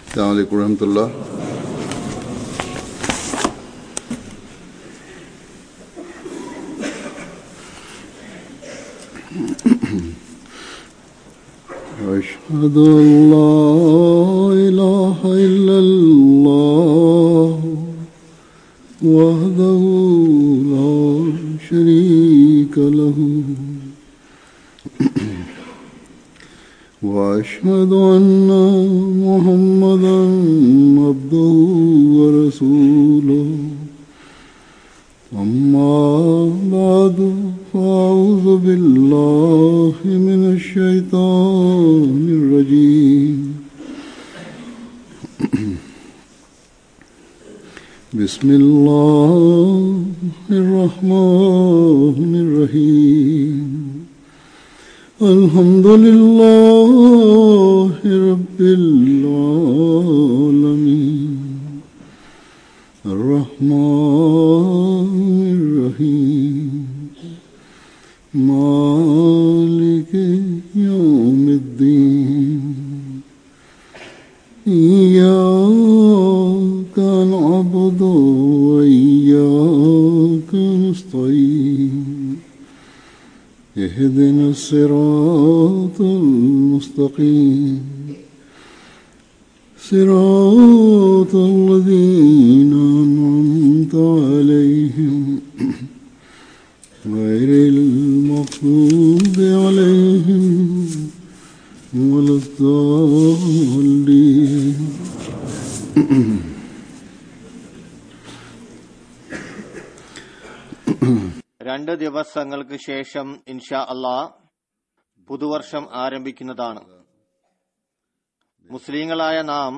السلام عليكم ورحمة الله أشهد أن لا إله إلا الله وحده لا شريك له وأشهد أن محمدا عبده ورسوله أما بعد فأعوذ بالله من الشيطان الرجيم بسم الله الرحمن الرحيم الحمد لله رب العالمين الرحمن الرحيم مالك يوم الدين إياك نعبد وإياك نستعين اهدنا الصراط المستقيم صراط الذين أنعمت عليهم غير المغضوب عليهم ولا الضالين രണ്ട് ദിവസങ്ങൾക്ക് ശേഷം ഇൻഷാ അള്ളാ പുതുവർഷം ആരംഭിക്കുന്നതാണ് മുസ്ലിങ്ങളായ നാം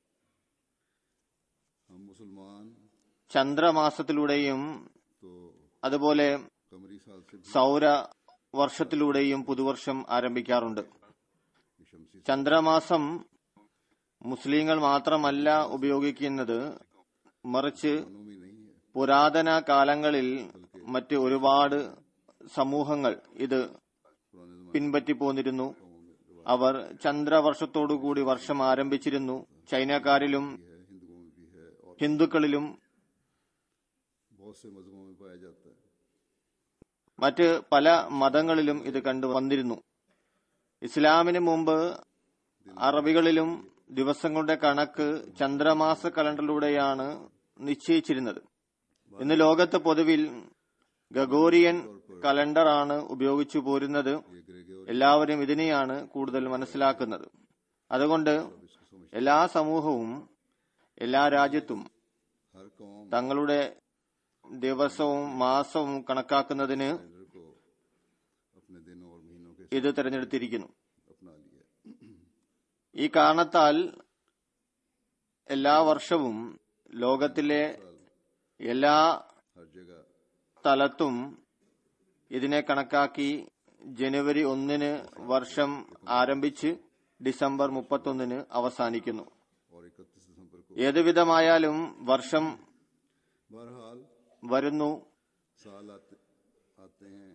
हम मुसलमान ചന്ദ്രമാസത്തിലൂടെയും तो അതുപോലെ कमरी साल से സൗര വർഷത്തിലൂടെയും പുതുവർഷം ആരംഭിക്കാറുണ്ട് भी शमसी ചന്ദ്രമാസം മുസ്ലിങ്ങൾ മാത്രമല്ല ഉപയോഗിക്കുന്നത് മറിച്ച് सालों में नहीं है പുരാതന കാലങ്ങളിൽ മറ്റ് ഒരുപാട് സമൂഹങ്ങൾ ഇത് पुराने जमाने പിൻപറ്റി പോന്നിരുന്നു അവർ ചന്ദ്രവർഷത്തോടുകൂടി വർഷം ആരംഭിച്ചിരുന്നു ചൈനക്കാരിലും है हिंदुओं में भी है और ഹിന്ദുക്കളിലും बहुत से मजहबों में पाया जाता है മറ്റ് പല മതങ്ങളിലും ഇത് കണ്ടു വന്നിരുന്നു ഇസ്ലാമിന് മുമ്പ് അറബികളിലും ദിവസങ്ങളുടെ കണക്ക് ചന്ദ്രമാസ കലണ്ടറിലൂടെയാണ് നിശ്ചയിച്ചിരുന്നത് ഇന്ന് ലോകത്ത് പൊതുവിൽ ഗഗോറിയൻ കലണ്ടറാണ് ഉപയോഗിച്ചു പോരുന്നത് ये ग्रेगोर എല്ലാവരും ഇതിനെയാണ് കൂടുതൽ മനസ്സിലാക്കുന്നത് അതുകൊണ്ട് എല്ലാ സമൂഹവും എല്ലാ രാജ്യത്തും हर कौम തങ്ങളുടെ ദിവസവും മാസവും കണക്കാക്കുന്നതിന് कैलेंडर को अपने दिनों और महीनों के ഇത് തിരഞ്ഞെടുത്തിരിക്കുന്നു अपना लिया ഈ കാരണത്താൽ എല്ലാ വർഷവും ലോകത്തിലെ എല്ലാ हर जगह സ്ഥലത്തും ഇതിനെ കണക്കാക്കി ജനുവരി ഒന്നിന് വർഷം ആരംഭിച്ച് ഡിസംബർ മുപ്പത്തൊന്നിന് അവസാനിക്കുന്നു और इकतीस दिसंबर को ഏതുവിധമായാലും വർഷം बहरहाल വരുന്നു साल आते आते हैं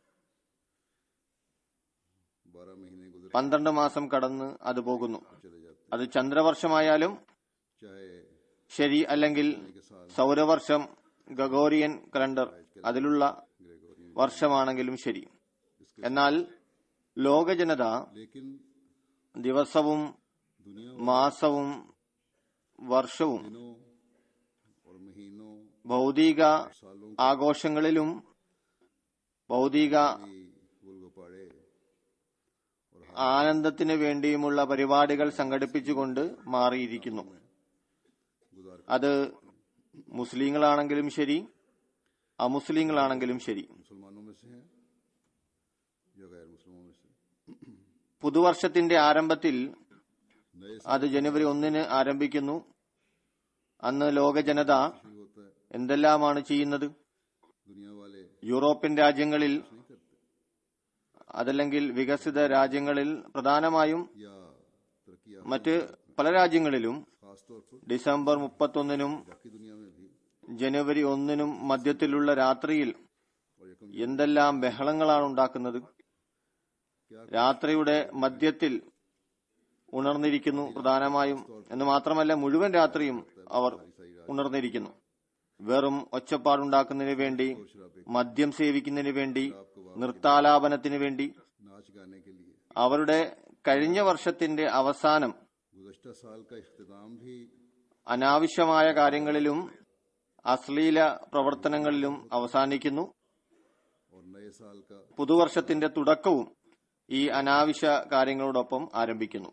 बारह महीने गुजर പന്ത്രണ്ട് മാസം കടന്ന് അത് പോകുന്നു चले जाते അത് ചന്ദ്രവർഷമായാലും चाहे ശരി അല്ലെങ്കിൽ के साल സൗരവർഷം ഗഗോറിയൻ കലണ്ടർ അതിലുള്ള ग्रेगोरियन വർഷമാണെങ്കിലും ശരി എന്നാൽ ലോക ജനത लेकिन ദിവസവും दुनिया മാസവും വർഷവും दिनों और महीनों ഭൗതിക सालों ആഘോഷങ്ങളിലും ഭൗതിക की गुलगुपाड़े और ആനന്ദത്തിന് വേണ്ടിയുമുള്ള പരിപാടികൾ സംഘടിപ്പിച്ചുകൊണ്ട് മാറിയിരിക്കുന്നു गुजार അത് മുസ്ലിങ്ങളാണെങ്കിലും ശരി അമുസ്ലിങ്ങളാണെങ്കിലും ശരി मुसलमानों में से हैं या गैर मुसलमानों में से പുതുവർഷത്തിന്റെ ആരംഭത്തിൽ नए അത് ജനുവരി ഒന്നിന് ആരംഭിക്കുന്നു അന്ന് ലോക ജനത शुरू होता है എന്തെല്ലാമാണ് ചെയ്യുന്നത് दुनिया वाले യൂറോപ്യൻ രാജ്യങ്ങളിൽ नहीं करते അതല്ലെങ്കിൽ വികസിത രാജ്യങ്ങളിൽ പ്രധാനമായും या तरक्की മറ്റ് പല രാജ്യങ്ങളിലും खासतौर पर ഡിസംബർ മുപ്പത്തൊന്നിനും बाकी दुनिया में भी ജനുവരി ഒന്നിനും മധ്യത്തിലുള്ള രാത്രിയിൽ और यकम എന്തെല്ലാം ബഹളങ്ങളാണ് ഉണ്ടാക്കുന്നത് രാത്രിയുടെ മധ്യത്തിൽ ഉണർന്നിരിക്കുന്നു പ്രധാനമായും എന്ന് മാത്രമല്ല മുഴുവൻ രാത്രിയും അവർ ഉണർന്നിരിക്കുന്നു വെറും ഒച്ചപ്പാടുണ്ടാക്കുന്നതിന് വേണ്ടി മദ്യം സേവിക്കുന്നതിന് വേണ്ടി നൃത്താലാപനത്തിന് വേണ്ടി नाच गाने के लिए അവരുടെ കഴിഞ്ഞ വർഷത്തിന്റെ അവസാനം गुजश्ता साल का इख्तिताम भी അനാവശ്യമായ കാര്യങ്ങളിലും അശ്ലീല പ്രവർത്തനങ്ങളിലും അവസാനിക്കുന്നു और नए साल का പുതുവർഷത്തിന്റെ തുടക്കവും ഈ അനാവശ്യ കാര്യങ്ങളോടൊപ്പം ആരംഭിക്കുന്നു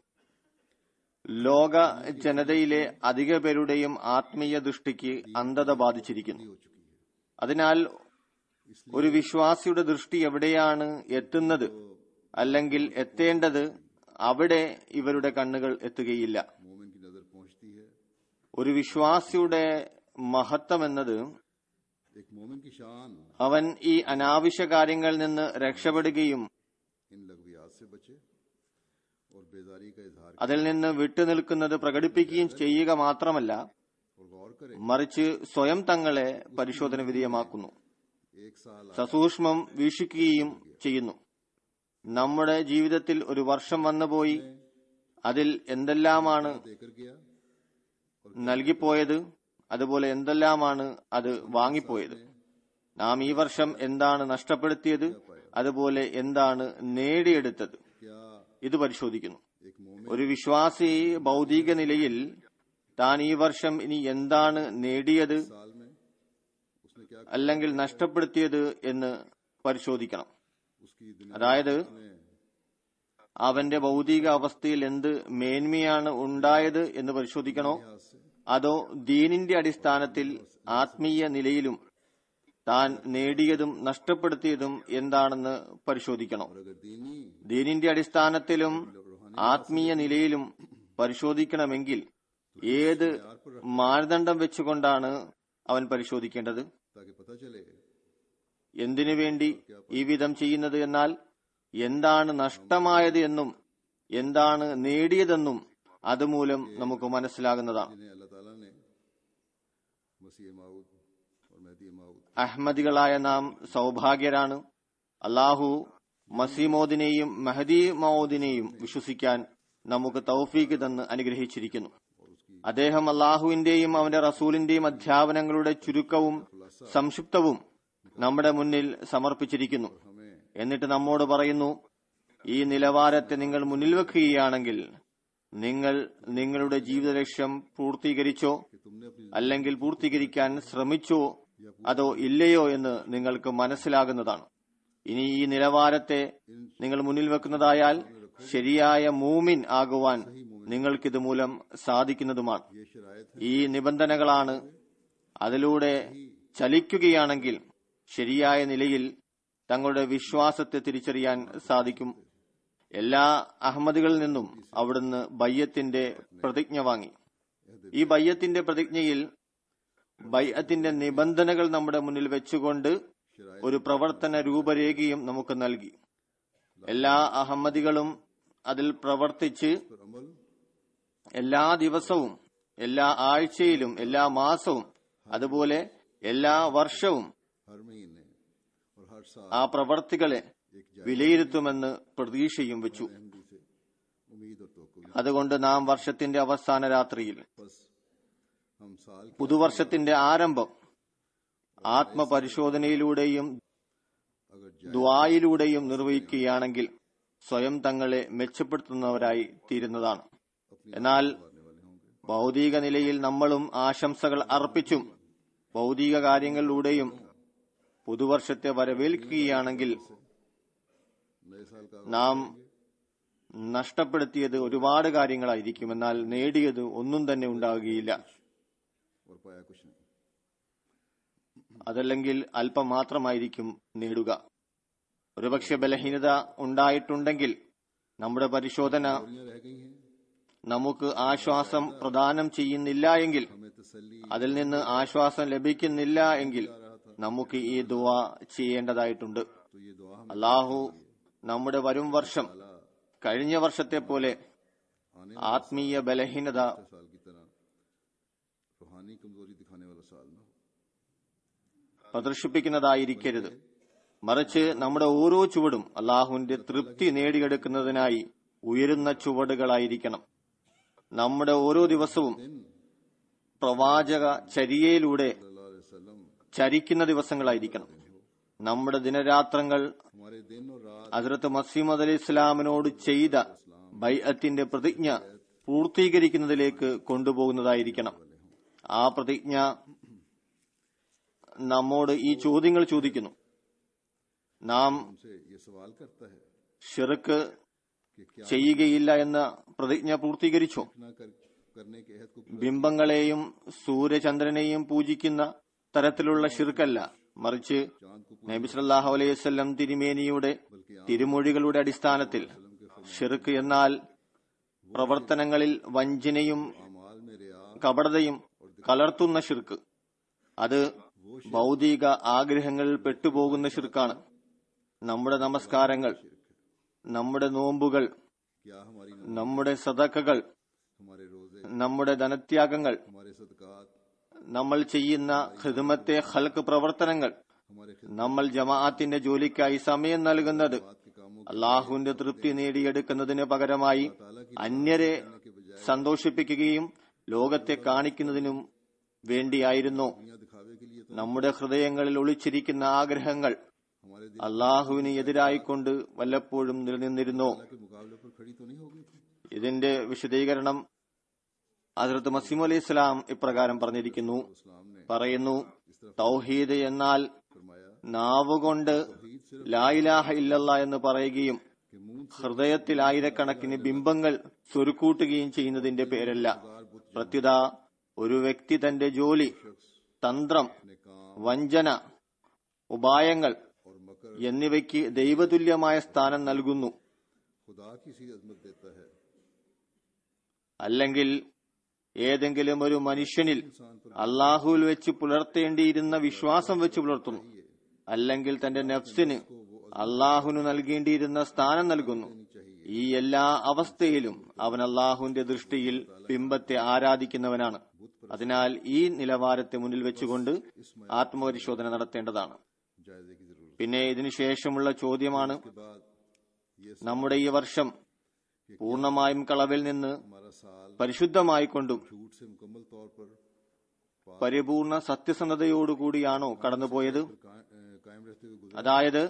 ലോക ജനതയിലെ അധിക പേരുടെയും ആത്മീയ ദൃഷ്ടിക്ക് അന്ധത ബാധിച്ചിരിക്കുന്നു हो चुकी है അതിനാൽ ഒരു വിശ്വാസിയുടെ ദൃഷ്ടി എവിടെയാണ് എത്തുന്നത് അല്ലെങ്കിൽ എത്തേണ്ടത് അവിടെ ഇവരുടെ കണ്ണുകൾ എത്തുകയില്ല मोमिन की नजर पहुंचती है ഒരു വിശ്വാസിയുടെ മഹത്വം എന്നത് एक मोमिन की शान അവൻ ഈ അനാവശ്യ കാര്യങ്ങളിൽ നിന്ന് രക്ഷപ്പെടുകയും इन लघवियात से बचे और बेजारी का इजहार അതിൽ നിന്ന് വിട്ടുനിൽക്കുന്നത് പ്രകടിപ്പിക്കുകയും ചെയ്യുക മാത്രമല്ല और गौर करे മറിച്ച് സ്വയം തങ്ങളെ പരിശോധന വിധേയമാക്കുന്നു एक साल സസൂക്ഷ്മം വീക്ഷിക്കുകയും ചെയ്യുന്നു നമ്മുടെ ജീവിതത്തിൽ ഒരു വർഷം വന്നുപോയി അതിൽ എന്തെല്ലാമാണ് देकर गया നൽകിപ്പോയത് അതുപോലെ എന്തെല്ലാമാണ് അത് വാങ്ങിപ്പോയത് നാം ഈ വർഷം എന്താണ് നഷ്ടപ്പെടുത്തിയത് അതുപോലെ എന്താണ് നേടിയെടുത്തത് क्या ഇത് പരിശോധിക്കുന്നു एक मोमिन ഒരു വിശ്വാസി ഭൗതിക നിലയിൽ താൻ ഈ വർഷം ഇനി എന്താണ് നേടിയത് साल में उसने क्या അല്ലെങ്കിൽ നഷ്ടപ്പെടുത്തിയത് എന്ന് പരിശോധിക്കണം उसकी दुनिया അതായത് में അവന്റെ ഭൗതിക അവസ്ഥയിൽ എന്ത് മേന്മയാണ് ഉണ്ടായത് എന്ന് പരിശോധിക്കണോ लिहाज से അതോ ദീനിന്റെ അടിസ്ഥാനത്തിൽ ആത്മീയ നിലയിലും താൻ നേടിയതും നഷ്ടപ്പെടുത്തിയതും എന്താണെന്ന് പരിശോധിക്കണം और अगर दीनी ദീനിന്റെ അടിസ്ഥാനത്തിലും ആത്മീയ നിലയിലും പരിശോധിക്കണമെങ്കിൽ ഏത് മാനദണ്ഡം വെച്ചുകൊണ്ടാണ് അവൻ പരിശോധിക്കേണ്ടത് ताकि पता चले എന്തിനു വേണ്ടി ഈ വിധം ചെയ്യുന്നത് എന്നാൽ എന്താണ് നഷ്ടമായത് എന്നും എന്താണ് നേടിയതെന്നും അതുമൂലം നമുക്ക് മനസ്സിലാകുന്നതാണ് जिन्हें अल्लाह ताला ने मसीह माऊद और मेहदी माऊद അഹമ്മദികളായ നാം സൗഭാഗ്യരാണ് അള്ളാഹു മസീമോദിനെയും മെഹദി മൗദിനെയും വിശ്വസിക്കാൻ നമുക്ക് തൗഫീക്ക് തന്ന് അനുഗ്രഹിച്ചിരിക്കുന്നു അദ്ദേഹം അള്ളാഹുവിന്റെയും അവന്റെ റസൂലിന്റെയും അധ്യാപനങ്ങളുടെ ചുരുക്കവും സംക്ഷിപ്തവും നമ്മുടെ മുന്നിൽ സമർപ്പിച്ചിരിക്കുന്നു എന്നിട്ട് നമ്മോട് പറയുന്നു ഈ നിലവാരത്തെ നിങ്ങൾ മുന്നിൽ വെക്കുകയാണെങ്കിൽ നിങ്ങൾ നിങ്ങളുടെ ജീവിത ലക്ഷ്യം പൂർത്തീകരിച്ചോ तुमने अपनी അല്ലെങ്കിൽ പൂർത്തീകരിക്കാൻ ശ്രമിച്ചോ അതോ ഇല്ലയോ എന്ന് നിങ്ങൾക്ക് മനസ്സിലാകുന്നതാണ് ഇനി ഈ നിലവാരത്തെ നിങ്ങൾ മുന്നിൽ വെക്കുന്നതായാൽ ശരിയായ മൂമിൻ ആകുവാൻ നിങ്ങൾക്കിത് മൂലം സാധിക്കുന്നതുമാണ് ये शरायत ഈ നിബന്ധനകളാണ് അതിലൂടെ ചലിക്കുകയാണെങ്കിൽ ശരിയായ നിലയിൽ തങ്ങളുടെ വിശ്വാസത്തെ തിരിച്ചറിയാൻ സാധിക്കും എല്ലാ അഹമ്മദികളിൽ നിന്നും അവിടുന്ന് ബയ്യത്തിന്റെ പ്രതിജ്ഞ വാങ്ങി ഈ ബയ്യത്തിന്റെ പ്രതിജ്ഞയിൽ ബയ്യത്തിന്റെ നിബന്ധനകൾ നമ്മുടെ മുന്നിൽ വെച്ചുകൊണ്ട് ഒരു പ്രവർത്തന രൂപരേഖയും നമുക്ക് നൽകി എല്ലാ അഹമ്മദികളും അതിൽ പ്രവർത്തിച്ച് पर अमल എല്ലാ ദിവസവും എല്ലാ ആഴ്ചയിലും എല്ലാ മാസവും അതുപോലെ എല്ലാ വർഷവും हर महीने और हर साल ആ പ്രവർത്തികളെ വിലയിരുത്തുമെന്ന് പ്രതീക്ഷയും വെച്ചു अहमदी से उम्मीद और तो അതുകൊണ്ട് നാം വർഷത്തിന്റെ അവസാന രാത്രിയിൽ बस हम साल की പുതുവർഷത്തിന്റെ ആരംഭം ആത്മപരിശോധനയിലൂടെയും अगर ദ്വായിലൂടെയും നിർവഹിക്കുകയാണെങ്കിൽ സ്വയം തങ്ങളെ മെച്ചപ്പെടുത്തുന്നവരായി തീരുന്നതാണ് എന്നാൽ जाने वाले होंगे ഭൗതിക നിലയിൽ നമ്മളും ആശംസകൾ അർപ്പിച്ചും ഭൗതിക കാര്യങ്ങളിലൂടെയും പുതുവർഷത്തെ വരവേൽക്കുകയാണെങ്കിൽ नए साल का നാം നഷ്ടപ്പെടുത്തിയത് ഒരുപാട് കാര്യങ്ങളായിരിക്കും എന്നാൽ നേടിയത് ഒന്നും തന്നെ ഉണ്ടാവുകയില്ല और पाया कुछ नहीं അതല്ലെങ്കിൽ അല്പം മാത്രമായിരിക്കും നേടുക ഒരുപക്ഷെ ബലഹീനത ഉണ്ടായിട്ടുണ്ടെങ്കിൽ നമ്മുടെ പരിശോധന दूरियां रह गई हैं നമുക്ക് ആശ്വാസം പ്രദാനം ചെയ്യുന്നില്ല എങ്കിൽ हमें तसल्ली അതിൽ നിന്ന് ആശ്വാസം ലഭിക്കുന്നില്ല എങ്കിൽ നമുക്ക് ഈ ദുവ ചെയ്യേണ്ടതായിട്ടുണ്ട് तो ये दुआ हमें അള്ളാഹു നമ്മുടെ വരും വർഷം കഴിഞ്ഞ വർഷത്തെ പോലെ आने ആത്മീയ ബലഹീനത वाले साल की तरह रूहानी कमजोरी दिखाने वाला साल ना हो പ്രദർശിപ്പിക്കുന്നതായിരിക്കരുത് മറിച്ച് നമ്മുടെ ഓരോ ചുവടും അള്ളാഹുവിന്റെ തൃപ്തി നേടിയെടുക്കുന്നതിനായി ഉയരുന്ന ചുവടുകളായിരിക്കണം നമ്മുടെ ഓരോ ദിവസവും दिन പ്രവാചക ചര്യയിലൂടെ सल्लल्लाहु अलैहि वसल्लम ചരിക്കുന്ന ദിവസങ്ങളായിരിക്കണം നമ്മുടെ ദിനരാത്രങ്ങൾ हमारे दिन और रात ഹസ്രത്ത് മസീമദ് അലി ഇസ്ലാമിനോട് ചെയ്ത ബൈഅത്തിന്റെ പ്രതിജ്ഞ പൂർത്തീകരിക്കുന്നതിലേക്ക് കൊണ്ടുപോകുന്നതായിരിക്കണം ആ പ്രതിജ്ഞ നമ്മോട് ഈ ചോദ്യങ്ങൾ ചോദിക്കുന്നു നാം हमसे ये सवाल करता है ഷിർക്ക് कि क्या ചെയ്യുകയില്ല എന്ന പ്രതിജ്ഞ പൂർത്തീകരിച്ചോ ना कर, करने के अहद को ബിംബങ്ങളെയും സൂര്യചന്ദ്രനെയും പൂജിക്കുന്ന തരത്തിലുള്ള ഷിർക്കല്ല മറിച്ച് चांद को നബി സല്ലല്ലാഹു അലൈഹി വസല്ലം തിരുമേനിയുടെ തിരുമൊഴികളുടെ അടിസ്ഥാനത്തിൽ ഷിർക്ക് എന്നാൽ പ്രവർത്തനങ്ങളിൽ വഞ്ചനയും अमाल में रिया കപടതയും കലർത്തുന്ന ഷിർക്ക് അത് ഭൗതിക ആഗ്രഹങ്ങളിൽ പെട്ടുപോകുന്ന ഷിർക്കാണ് നമ്മുടെ നമസ്കാരങ്ങൾ നമ്മുടെ നോമ്പുകൾ क्या हमारी നമ്മുടെ സദക്കകൾ हमारे रोजे നമ്മുടെ ധനത്യാഗങ്ങൾ हमारे सदकात നമ്മൾ ചെയ്യുന്ന ഹിദ്മത്തെ ഹൽക്ക് പ്രവർത്തനങ്ങൾ हमारे നമ്മൾ ജമാഅത്തിന്റെ ജോലിക്കായി സമയം നൽകുന്നത് खिदमत के कामों അള്ളാഹുവിന്റെ തൃപ്തി നേടിയെടുക്കുന്നതിന് പകരമായി അന്യരെ സന്തോഷിപ്പിക്കുകയും ലോകത്തെ കാണിക്കുന്നതിനും വേണ്ടിയായിരുന്നു दुनिया दिखावे के लिए तो നമ്മുടെ ഹൃദയങ്ങളിൽ ഒളിച്ചിരിക്കുന്ന ആഗ്രഹങ്ങൾ हमारे दिल അള്ളാഹുവിന് എതിരായിക്കൊണ്ട് വല്ലപ്പോഴും നിലനിന്നിരുന്നു के मुकाबले पर खड़ी तो नहीं हो गई थी ഇതിന്റെ വിശദീകരണം ഹസ്രത്ത് മസീം അലി ഇസ്ലാം ഇപ്രകാരം പറഞ്ഞിരിക്കുന്നു इस्लाम ने പറയുന്നു തൗഹീദ് എന്നാൽ फरमाया നാവുകൊണ്ട് ലായിലാഹ ഇല്ലല്ല എന്ന് പറയുകയും कि मुंह ഹൃദയത്തിൽ ആയിരക്കണക്കിന് ബിംബങ്ങൾ സ്വരുക്കൂട്ടുകയും ചെയ്യുന്നതിന്റെ പേരല്ല പ്രത്യുത ഒരു വ്യക്തി തന്റെ ജോലി തന്ത്രം ने काम വഞ്ചന ഉപായങ്ങൾ और मकर എന്നിവയ്ക്ക് ദൈവതുല്യമായ സ്ഥാനം നൽകുന്നു खुदा की सी अजमत देता है അല്ലെങ്കിൽ ഏതെങ്കിലും ഒരു മനുഷ്യനിൽ അള്ളാഹുവിൽ വെച്ച് പുലർത്തേണ്ടിയിരുന്ന വിശ്വാസം വെച്ച് പുലർത്തുന്നു അല്ലെങ്കിൽ തന്റെ നഫ്സിന് അള്ളാഹുവിന് നൽകേണ്ടിയിരുന്ന സ്ഥാനം നൽകുന്നു ഈ എല്ലാ അവസ്ഥയിലും അവൻ അള്ളാഹുവിന്റെ ദൃഷ്ടിയിൽ ബിംബത്തെ ആരാധിക്കുന്നവനാണ് അതിനാൽ ഈ നിലവാരത്തെ മുന്നിൽ വെച്ചുകൊണ്ട് ആത്മപരിശോധന നടത്തേണ്ടതാണ് जायजे की जरूरत പിന്നെ ഇതിനുശേഷമുള്ള ചോദ്യമാണ് के बाद ये നമ്മുടെ ഈ വർഷം പൂർണ്ണമായും കളവിൽ നിന്ന് हमारा साल പരിശുദ്ധമായിക്കൊണ്ടും झूठ से मुकम्मल तौर पर പരിപൂർണ സത്യസന്ധതയോടുകൂടിയാണോ കടന്നുപോയത് का- अ, कायम रहते हुए गुजरने അതായത്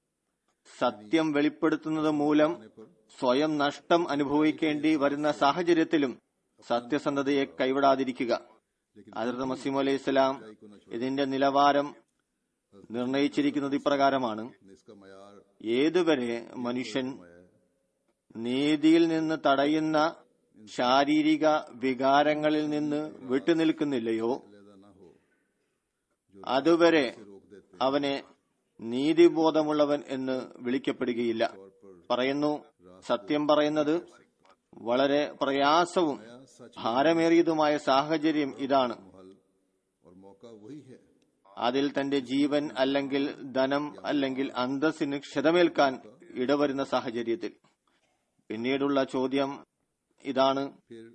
സത്യം വെളിപ്പെടുത്തുന്നത് മൂലം സ്വയം നഷ്ടം അനുഭവിക്കേണ്ടി വരുന്ന സാഹചര്യത്തിലും സത്യസന്ധതയെ കൈവിടാതിരിക്കുക ഹജറത്ത് മസീം അലൈഹി ഇസ്ലാം ഇതിന്റെ നിലവാരം നിർണയിച്ചിരിക്കുന്നത് ഇപ്രകാരമാണ് इसका मैार ഏതുവരെ മനുഷ്യൻ നീതിയിൽ നിന്ന് തടയുന്ന ശാരീരിക വികാരങ്ങളിൽ നിന്ന് വിട്ടുനിൽക്കുന്നില്ലയോ लैदा ना हो അതുവരെ रोक देते അവനെ നീതിബോധമുള്ളവൻ എന്ന് വിളിക്കപ്പെടുകയില്ല പറയുന്നു സത്യം പറയുന്നത് വളരെ പ്രയാസവും ഭാരമേറിയതുമായ സാഹചര്യം ഇതാണ് हल और मौका वही है അതിൽ തന്റെ ജീവൻ അല്ലെങ്കിൽ ധനം അല്ലെങ്കിൽ അന്തസ്സിന് ക്ഷതമേൽക്കാൻ ഇടവരുന്ന സാഹചര്യത്തിൽ പിന്നീടുള്ള ചോദ്യം ഇതാണ് फिर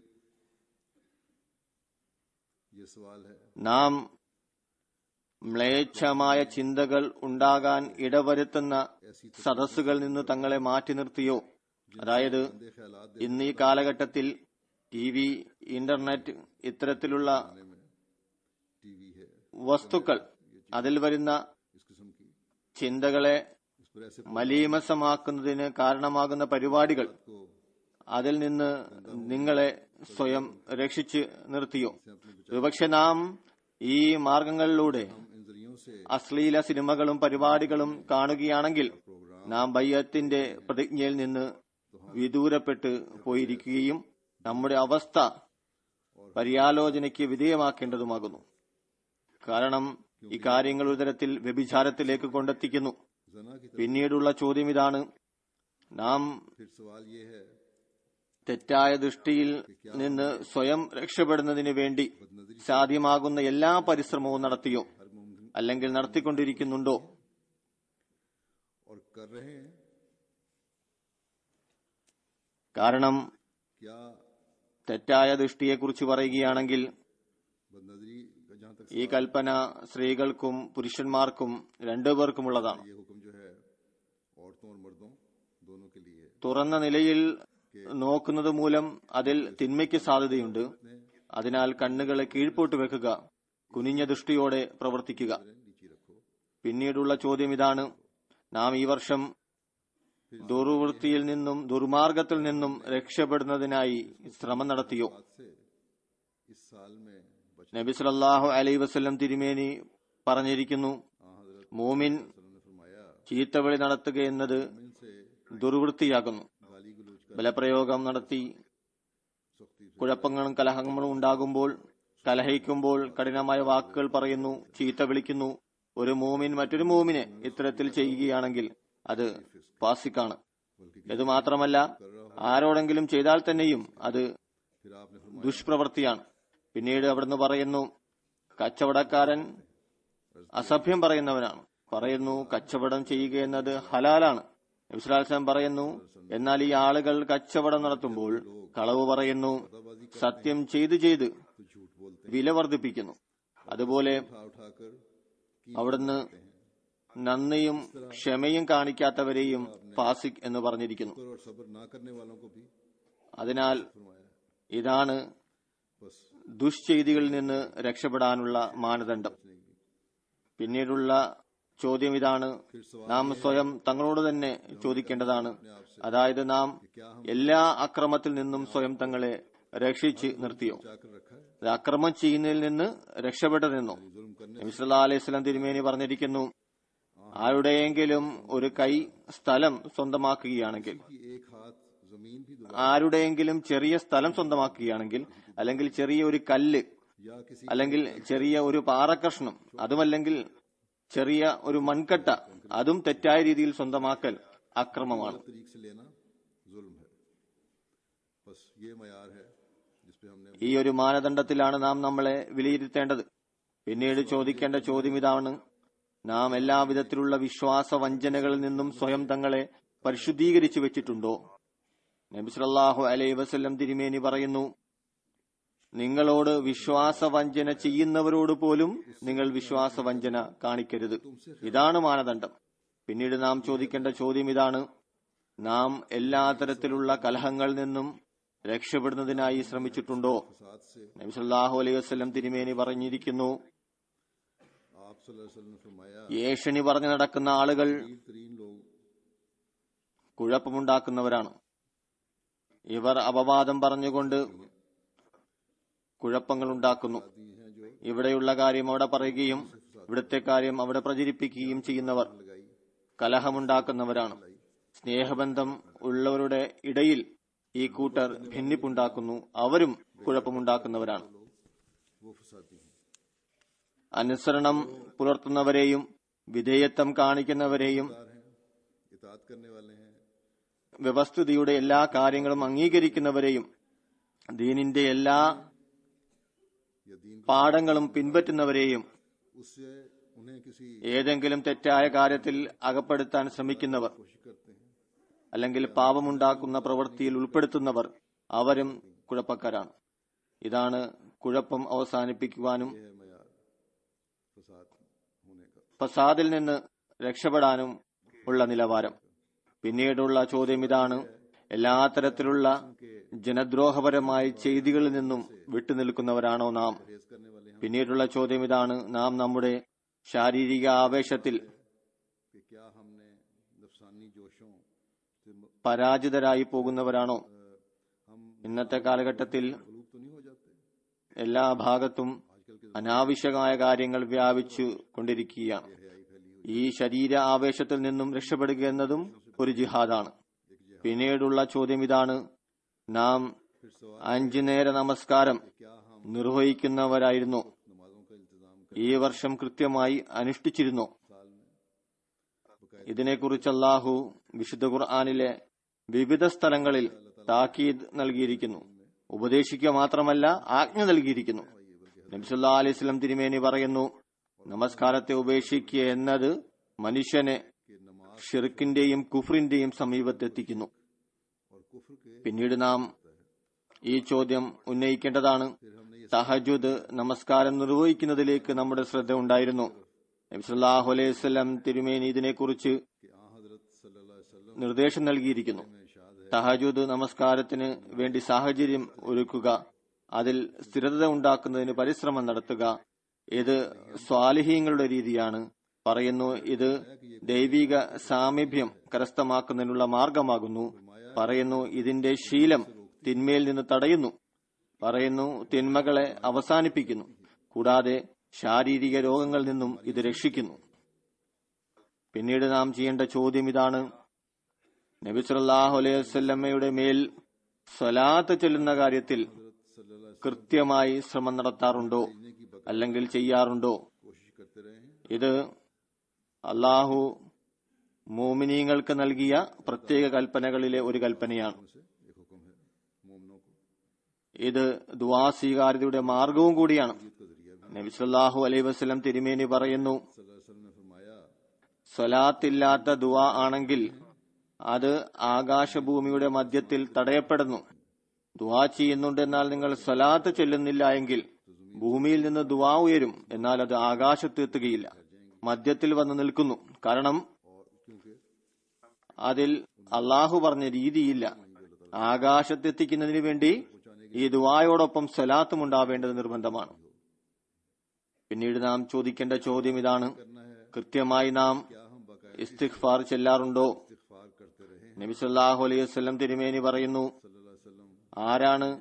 ये सवाल है നാം മ്ലേച്ഛമായ ചിന്തകൾ ഉണ്ടാകാൻ ഇടവരുത്തുന്ന സദസ്സുകളിൽ നിന്ന് തങ്ങളെ മാറ്റി നിർത്തിയോ അതായത് गंदे ख्यालात ഇന്ന് ഈ കാലഘട്ടത്തിൽ ടി വി ഇന്റർനെറ്റ് ഇത്തരത്തിലുള്ള देखने में टीवी है വസ്തുക്കൾ അതിൽ വരുന്ന इस किस्म की ചിന്തകളെ इस पर ऐसे മലീമസമാക്കുന്നതിന് കാരണമാകുന്ന പരിപാടികൾ को അതിൽ നിന്ന് നിങ്ങളെ സ്വയം രക്ഷിച്ച് നിർത്തിയോ ഒരുപക്ഷെ നാം ഈ മാർഗങ്ങളിലൂടെ इन जरियों से അശ്ലീല സിനിമകളും പരിപാടികളും കാണുകയാണെങ്കിൽ നാം ബയ്യത്തിന്റെ പ്രതിജ്ഞയിൽ നിന്ന് വിദൂരപ്പെട്ട് പോയിരിക്കുകയും നമ്മുടെ അവസ്ഥ പര്യാലോചനയ്ക്ക് വിധേയമാക്കേണ്ടതുമാകുന്നു കാരണം ഈ കാര്യങ്ങൾ ഒരു തരത്തിൽ വ്യഭിചാരത്തിലേക്ക് കൊണ്ടെത്തിക്കുന്നു जना की तरफ പിന്നീടുള്ള ചോദ്യം ഇതാണ് നാം फिर सवाल ये है തെറ്റായ ദൃഷ്ടിയിൽ നിന്ന് സ്വയം രക്ഷപ്പെടുന്നതിന് വേണ്ടി സാധ്യമാകുന്ന എല്ലാ പരിശ്രമവും നടത്തിയോ हर मुमकिन അല്ലെങ്കിൽ നടത്തിക്കൊണ്ടിരിക്കുന്നുണ്ടോ और कर रहे हैं കാരണം क्या തെറ്റായ ദൃഷ്ടിയെക്കുറിച്ച് പറയുകയാണെങ്കിൽ बदनजरी का जहाँ तक ഈ കൽപ്പന സ്ത്രീകൾക്കും പുരുഷന്മാർക്കും രണ്ടുപേർക്കുമുള്ളതാണ് ये हुक्म जो है औरतों और मर्दों दोनों के लिए है തുറന്ന നിലയിൽ നോക്കുന്നത് മൂലം അതിൽ തിന്മയ്ക്ക് സാധ്യതയുണ്ട് അതിനാൽ കണ്ണുകളെ കീഴ്പോട്ട് വെക്കുക കുനിഞ്ഞ ദൃഷ്ടിയോടെ പ്രവർത്തിക്കുക नीचे रखो പിന്നീടുള്ള ചോദ്യം ഇതാണ് നാം ഈ വർഷം ദുർവൃത്തിയിൽ നിന്നും ദുർമാർഗത്തിൽ നിന്നും രക്ഷപ്പെടുന്നതിനായി ശ്രമം നടത്തിയോ बात से इस साल में बच നബി സല്ലല്ലാഹു അലൈഹി വസല്ലം തിരുമേനി പറഞ്ഞിരിക്കുന്നു हाँ हजरत മൂമിൻ वसल्लम ने फरमाया ചീത്തവിളി നടത്തുക എന്നത് इनसे ദുർവൃത്തിയാകുന്നു गाली गलौज का ബലപ്രയോഗം നടത്തി सख्ती से കുഴപ്പങ്ങളും കലഹങ്ങളും ഉണ്ടാകുമ്പോൾ കലഹിക്കുമ്പോൾ കഠിനമായ വാക്കുകൾ പറയുന്നു ചീത്ത വിളിക്കുന്നു ഒരു മൂമിൻ മറ്റൊരു മൂമിനെ ഇത്തരത്തിൽ ചെയ്യുകയാണെങ്കിൽ അത് ഫാസിക്കാണ് बल्कि ഇത് മാത്രമല്ല ആരോടെങ്കിലും ചെയ്താൽ തന്നെയും അത് फिर आपने फरमाया ദുഷ്പ്രവൃത്തിയാണ് പിന്നീട് അവിടുന്ന് പറയുന്നു കച്ചവടക്കാരൻ അസഭ്യം പറയുന്നവനാണ് പറയുന്നു കച്ചവടം ചെയ്യുക എന്നത് ഹലാലാണ് നബിസ്ലാസ്ലാം പറയുന്നു എന്നാൽ ഈ ആളുകൾ കച്ചവടം നടത്തുമ്പോൾ കളവ് പറയുന്നു സത്യം ചെയ്ത് ചെയ്ത് तो झूठ बोलते വില വർദ്ധിപ്പിക്കുന്നു അതുപോലെ उठा उठाकर അവിടുന്ന് നന്ദിയും ക്ഷമയും കാണിക്കാത്തവരെയും ഫാസിക് എന്ന് പറഞ്ഞിരിക്കുന്നു शुक्र और सब्र ना करने वालों को भी അതിനാൽ फरमाया ഇതാണ് बस ദുഷ്ചെയ്തികളിൽ നിന്ന് രക്ഷപ്പെടാനുള്ള മാനദണ്ഡം പിന്നീടുള്ള ചോദ്യം ഇതാണ് നാം സ്വയം തങ്ങളോട് തന്നെ ചോദിക്കേണ്ടതാണ് അതായത് നാം എല്ലാ അക്രമത്തിൽ നിന്നും സ്വയം തങ്ങളെ രക്ഷിച്ച് നിർത്തിയോ जाकर रखा है അത് അക്രമം ചെയ്യുന്നതിൽ നിന്ന് രക്ഷപ്പെട്ടു നിന്നോ जुल्म करने നബിസ്വല്ലാ അലൈഹി സ്വലം തിരുമേനി പറഞ്ഞിരിക്കുന്നു ആരുടെയെങ്കിലും ഒരു കൈ സ്ഥലം സ്വന്തമാക്കുകയാണെങ്കിൽ की एक हाथ जमीन भी दुआ ആരുടെയെങ്കിലും ചെറിയ സ്ഥലം സ്വന്തമാക്കുകയാണെങ്കിൽ അല്ലെങ്കിൽ ചെറിയ ഒരു കല്ല് या किसी അല്ലെങ്കിൽ ചെറിയ ഒരു പാറക്കഷ്ണം അതുമല്ലെങ്കിൽ ചെറിയ ഒരു മൺകട്ട അതും തെറ്റായ രീതിയിൽ സ്വന്തമാക്കൽ അക്രമമാണ് तरीक से लेना जुल्म है बस ये मयार है जिस पे हमने ഈ ഒരു മാനദണ്ഡത്തിലാണ് നാം നമ്മളെ വിലയിരുത്തേണ്ടത് പിന്നീട് ചോദിക്കേണ്ട ചോദ്യം ഇതാണ് നാം എല്ലാവിധത്തിലുള്ള വിശ്വാസ വഞ്ചനകളിൽ നിന്നും സ്വയം തങ്ങളെ പരിശുദ്ധീകരിച്ചു വെച്ചിട്ടുണ്ടോ നബി സല്ലല്ലാഹു അലൈഹി വസല്ലം തിരുമേനി പറയുന്നു നിങ്ങളോട് വിശ്വാസ വഞ്ചന ചെയ്യുന്നവരോട് പോലും നിങ്ങൾ വിശ്വാസ വഞ്ചന കാണിക്കരുത് ഇതാണ് മാനദണ്ഡം പിന്നീട് നാം ചോദിക്കേണ്ട ചോദ്യം ഇതാണ് നാം എല്ലാ തരത്തിലുള്ള കലഹങ്ങളിൽ നിന്നും രക്ഷപ്പെടുന്നതിനായി ശ്രമിച്ചിട്ടുണ്ടോ फसाद से നബി സല്ലല്ലാഹു അലൈഹി വസല്ലം തിരുമേനി പറഞ്ഞിരിക്കുന്നു आप सल्लल्लाहु अलैहि वसल्लम ने फरमाया ഏഷണി പറഞ്ഞു നടക്കുന്ന ആളുകൾ तीन तरीन लोग കുഴപ്പമുണ്ടാക്കുന്നവരാണ് ഇവർ അപവാദം പറഞ്ഞുകൊണ്ട് കുഴപ്പങ്ങൾ ഉണ്ടാക്കുന്നു दी हैं जो ഇവിടെയുള്ള കാര്യം അവിടെ പറയുകയും ഇവിടുത്തെ കാര്യം അവിടെ പ്രചരിപ്പിക്കുകയും ചെയ്യുന്നവർ लगाई കലഹമുണ്ടാക്കുന്നവരാണ് സ്നേഹബന്ധം ഉള്ളവരുടെ ഇടയിൽ ഈ കൂട്ടർ ഭിന്നിപ്പുണ്ടാക്കുന്നു അവരും കുഴപ്പമുണ്ടാക്കുന്നവരാണ് वो फसादी हैं അനുസരണം പുലർത്തുന്നവരെയും വിധേയത്വം കാണിക്കുന്നവരെയും हैं इतात करने वाले हैं വ്യവസ്ഥിതിയുടെ എല്ലാ കാര്യങ്ങളും അംഗീകരിക്കുന്നവരെയും ദീനിന്റെ എല്ലാ या दीन പാഠങ്ങളും പിൻപറ്റുന്നവരെയും उससे उन्हें किसी ഏതെങ്കിലും തെറ്റായ കാര്യത്തിൽ അകപ്പെടുത്താൻ ശ്രമിക്കുന്നവർ कोशिश करते हैं അല്ലെങ്കിൽ പാപമുണ്ടാക്കുന്ന പ്രവൃത്തിയിൽ ഉൾപ്പെടുത്തുന്നവർ അവരും കുഴപ്പക്കാരാണ് ഇതാണ് കുഴപ്പം അവസാനിപ്പിക്കുവാനും ये है मयार फसाद होने का ഫസാദിൽ നിന്ന് രക്ഷപ്പെടാനും ഉള്ള നിലവാരം പിന്നീടുള്ള ചോദ്യം ഇതാണ് എല്ലാ തരത്തിലുള്ള ജനദ്രോഹപരമായ ചെയ്തികളിൽ നിന്നും വിട്ടുനിൽക്കുന്നവരാണോ നാം परहेज करने वाले हैं പിന്നീടുള്ള ചോദ്യം ഇതാണ് നാം നമ്മുടെ ശാരീരിക ആവേശത്തിൽ कि क्या हमने नफसानी जोशों से म- പരാജിതരായി പോകുന്നവരാണോ हम ഇന്നത്തെ കാലഘട്ടത്തിൽ मलूब तो नहीं हो जाते എല്ലാ ഭാഗത്തും അനാവശ്യമായ കാര്യങ്ങൾ വ്യാപിച്ചു കൊണ്ടിരിക്കുകയാണ് हयाई फैली हुई ഈ ശരീര ആവേശത്തിൽ നിന്നും രക്ഷപ്പെടുക എന്നതും ഒരു ജിഹാദാണ് പിന്നീടുള്ള ചോദ്യം ഇതാണ് നാം फिर सवाल അഞ്ചു നേര നമസ്കാരം क्या हम നിർവഹിക്കുന്നവരായിരുന്നു नमाजों का इंतजाम ഈ വർഷം കൃത്യമായി അനുഷ്ഠിച്ചിരുന്നോ साल में ഇതിനെക്കുറിച്ച് അള്ളാഹു വിശുദ്ധ ഖുർആാനിലെ വിവിധ സ്ഥലങ്ങളിൽ താക്കീദ് നൽകിയിരിക്കുന്നു ഉപദേശിക്കുക മാത്രമല്ല ആജ്ഞ നൽകിയിരിക്കുന്നു നബ്സുല്ലാ അലൈഹി സ്വലം തിരുമേനി പറയുന്നു നമസ്കാരത്തെ ഉപേക്ഷിക്കുക എന്നത് മനുഷ്യനെ कि नमाज ഷിർക്കിന്റെയും കുഫറിന്റെയും സമീപത്തെത്തിക്കുന്നു और कुफर के പിന്നീട് നാം ഈ ചോദ്യം ഉന്നയിക്കേണ്ടതാണ് फिर हमने ये തഹജുദ് നമസ്കാരം നിർവഹിക്കുന്നതിലേക്ക് നമ്മുടെ ശ്രദ്ധ ഉണ്ടായിരുന്നു നബ്സുല്ലാഹു അലൈഹി സ്വലം തിരുമേനി ഇതിനെക്കുറിച്ച് कि आ हजरत सल्लल्लाहु अलैहि वसल्लम നിർദ്ദേശം നൽകിയിരിക്കുന്നു में इरशाद है തഹജുദ് നമസ്കാരത്തിന് വേണ്ടി സാഹചര്യം ഒരുക്കുക അതിൽ സ്ഥിരത ഉണ്ടാക്കുന്നതിന് പരിശ്രമം നടത്തുക ഇത് സ്വാലിഹീങ്ങളുടെ രീതിയാണ് പറയുന്നു ഇത് ദൈവിക സാമീപ്യം കരസ്ഥമാക്കുന്നതിനുള്ള മാർഗമാകുന്നു പറയുന്നു ഇതിന്റെ ശീലം തിന്മയിൽ നിന്ന് തടയുന്നു പറയുന്നു തിന്മകളെ അവസാനിപ്പിക്കുന്നു കൂടാതെ ശാരീരിക രോഗങ്ങളിൽ നിന്നും ഇത് രക്ഷിക്കുന്നു പിന്നീട് നാം ചെയ്യേണ്ട ചോദ്യം ഇതാണ് നബി സല്ലല്ലാഹു അലൈഹി വസല്ലമയുടെ മേൽ സ്വലാത്ത് ചൊല്ലുന്ന കാര്യത്തിൽ കൃത്യമായി ശ്രമം നടത്താറുണ്ടോ അല്ലെങ്കിൽ ചെയ്യാറുണ്ടോ कोशिश करते रहे हैं ഇത് അള്ളാഹു മോമിനീങ്ങൾക്ക് നൽകിയ പ്രത്യേക കൽപ്പനകളിലെ ഒരു കൽപ്പനയാണ് उनसे एक हुक्म है मोमनों को ഇത് ദുവാ സ്വീകാര്യതയുടെ മാർഗവും കൂടിയാണ് का जरिया भी നബി സല്ലല്ലാഹു അലൈഹി വസല്ലം തിരുമേനി പറയുന്നു सल्लल्लाहु अलैहि वसल्लम ने फरमाया സ്വലാത്തില്ലാത്ത ദുവാ ആണെങ്കിൽ അത് ആകാശഭൂമിയുടെ മധ്യത്തിൽ തടയപ്പെടുന്നു ദുവാ ചെയ്യുന്നുണ്ടെന്നാൽ നിങ്ങൾ സ്വലാത്ത് ചൊല്ലുന്നില്ല എങ്കിൽ ഭൂമിയിൽ നിന്ന് ദുവാ ഉയരും എന്നാൽ അത് ആകാശത്ത് എത്തുകയില്ല മധ്യത്തിൽ വന്ന് നിൽക്കുന്നു കാരണം और क्योंकि അതിൽ അള്ളാഹു പറഞ്ഞ രീതിയില്ല ആകാശത്തെത്തിക്കുന്നതിന് വേണ്ടി ഈ ദുവായോടൊപ്പം സ്വലാത്തും ഉണ്ടാവേണ്ടത് നിർബന്ധമാണ് പിന്നീട് നാം ചോദിക്കേണ്ട ചോദ്യം ഇതാണ് करना है കൃത്യമായി നാം क्या हम बाकायदा ഇസ്തിഗ്ഫാർ ചെല്ലാറുണ്ടോ इस्तिगफार करते रहे നബി സല്ലല്ലാഹു അലൈഹി വസല്ലം തിരുമേനി പറയുന്നു सल्लल्लाहु अलैहि वसल्लम ആരാണ്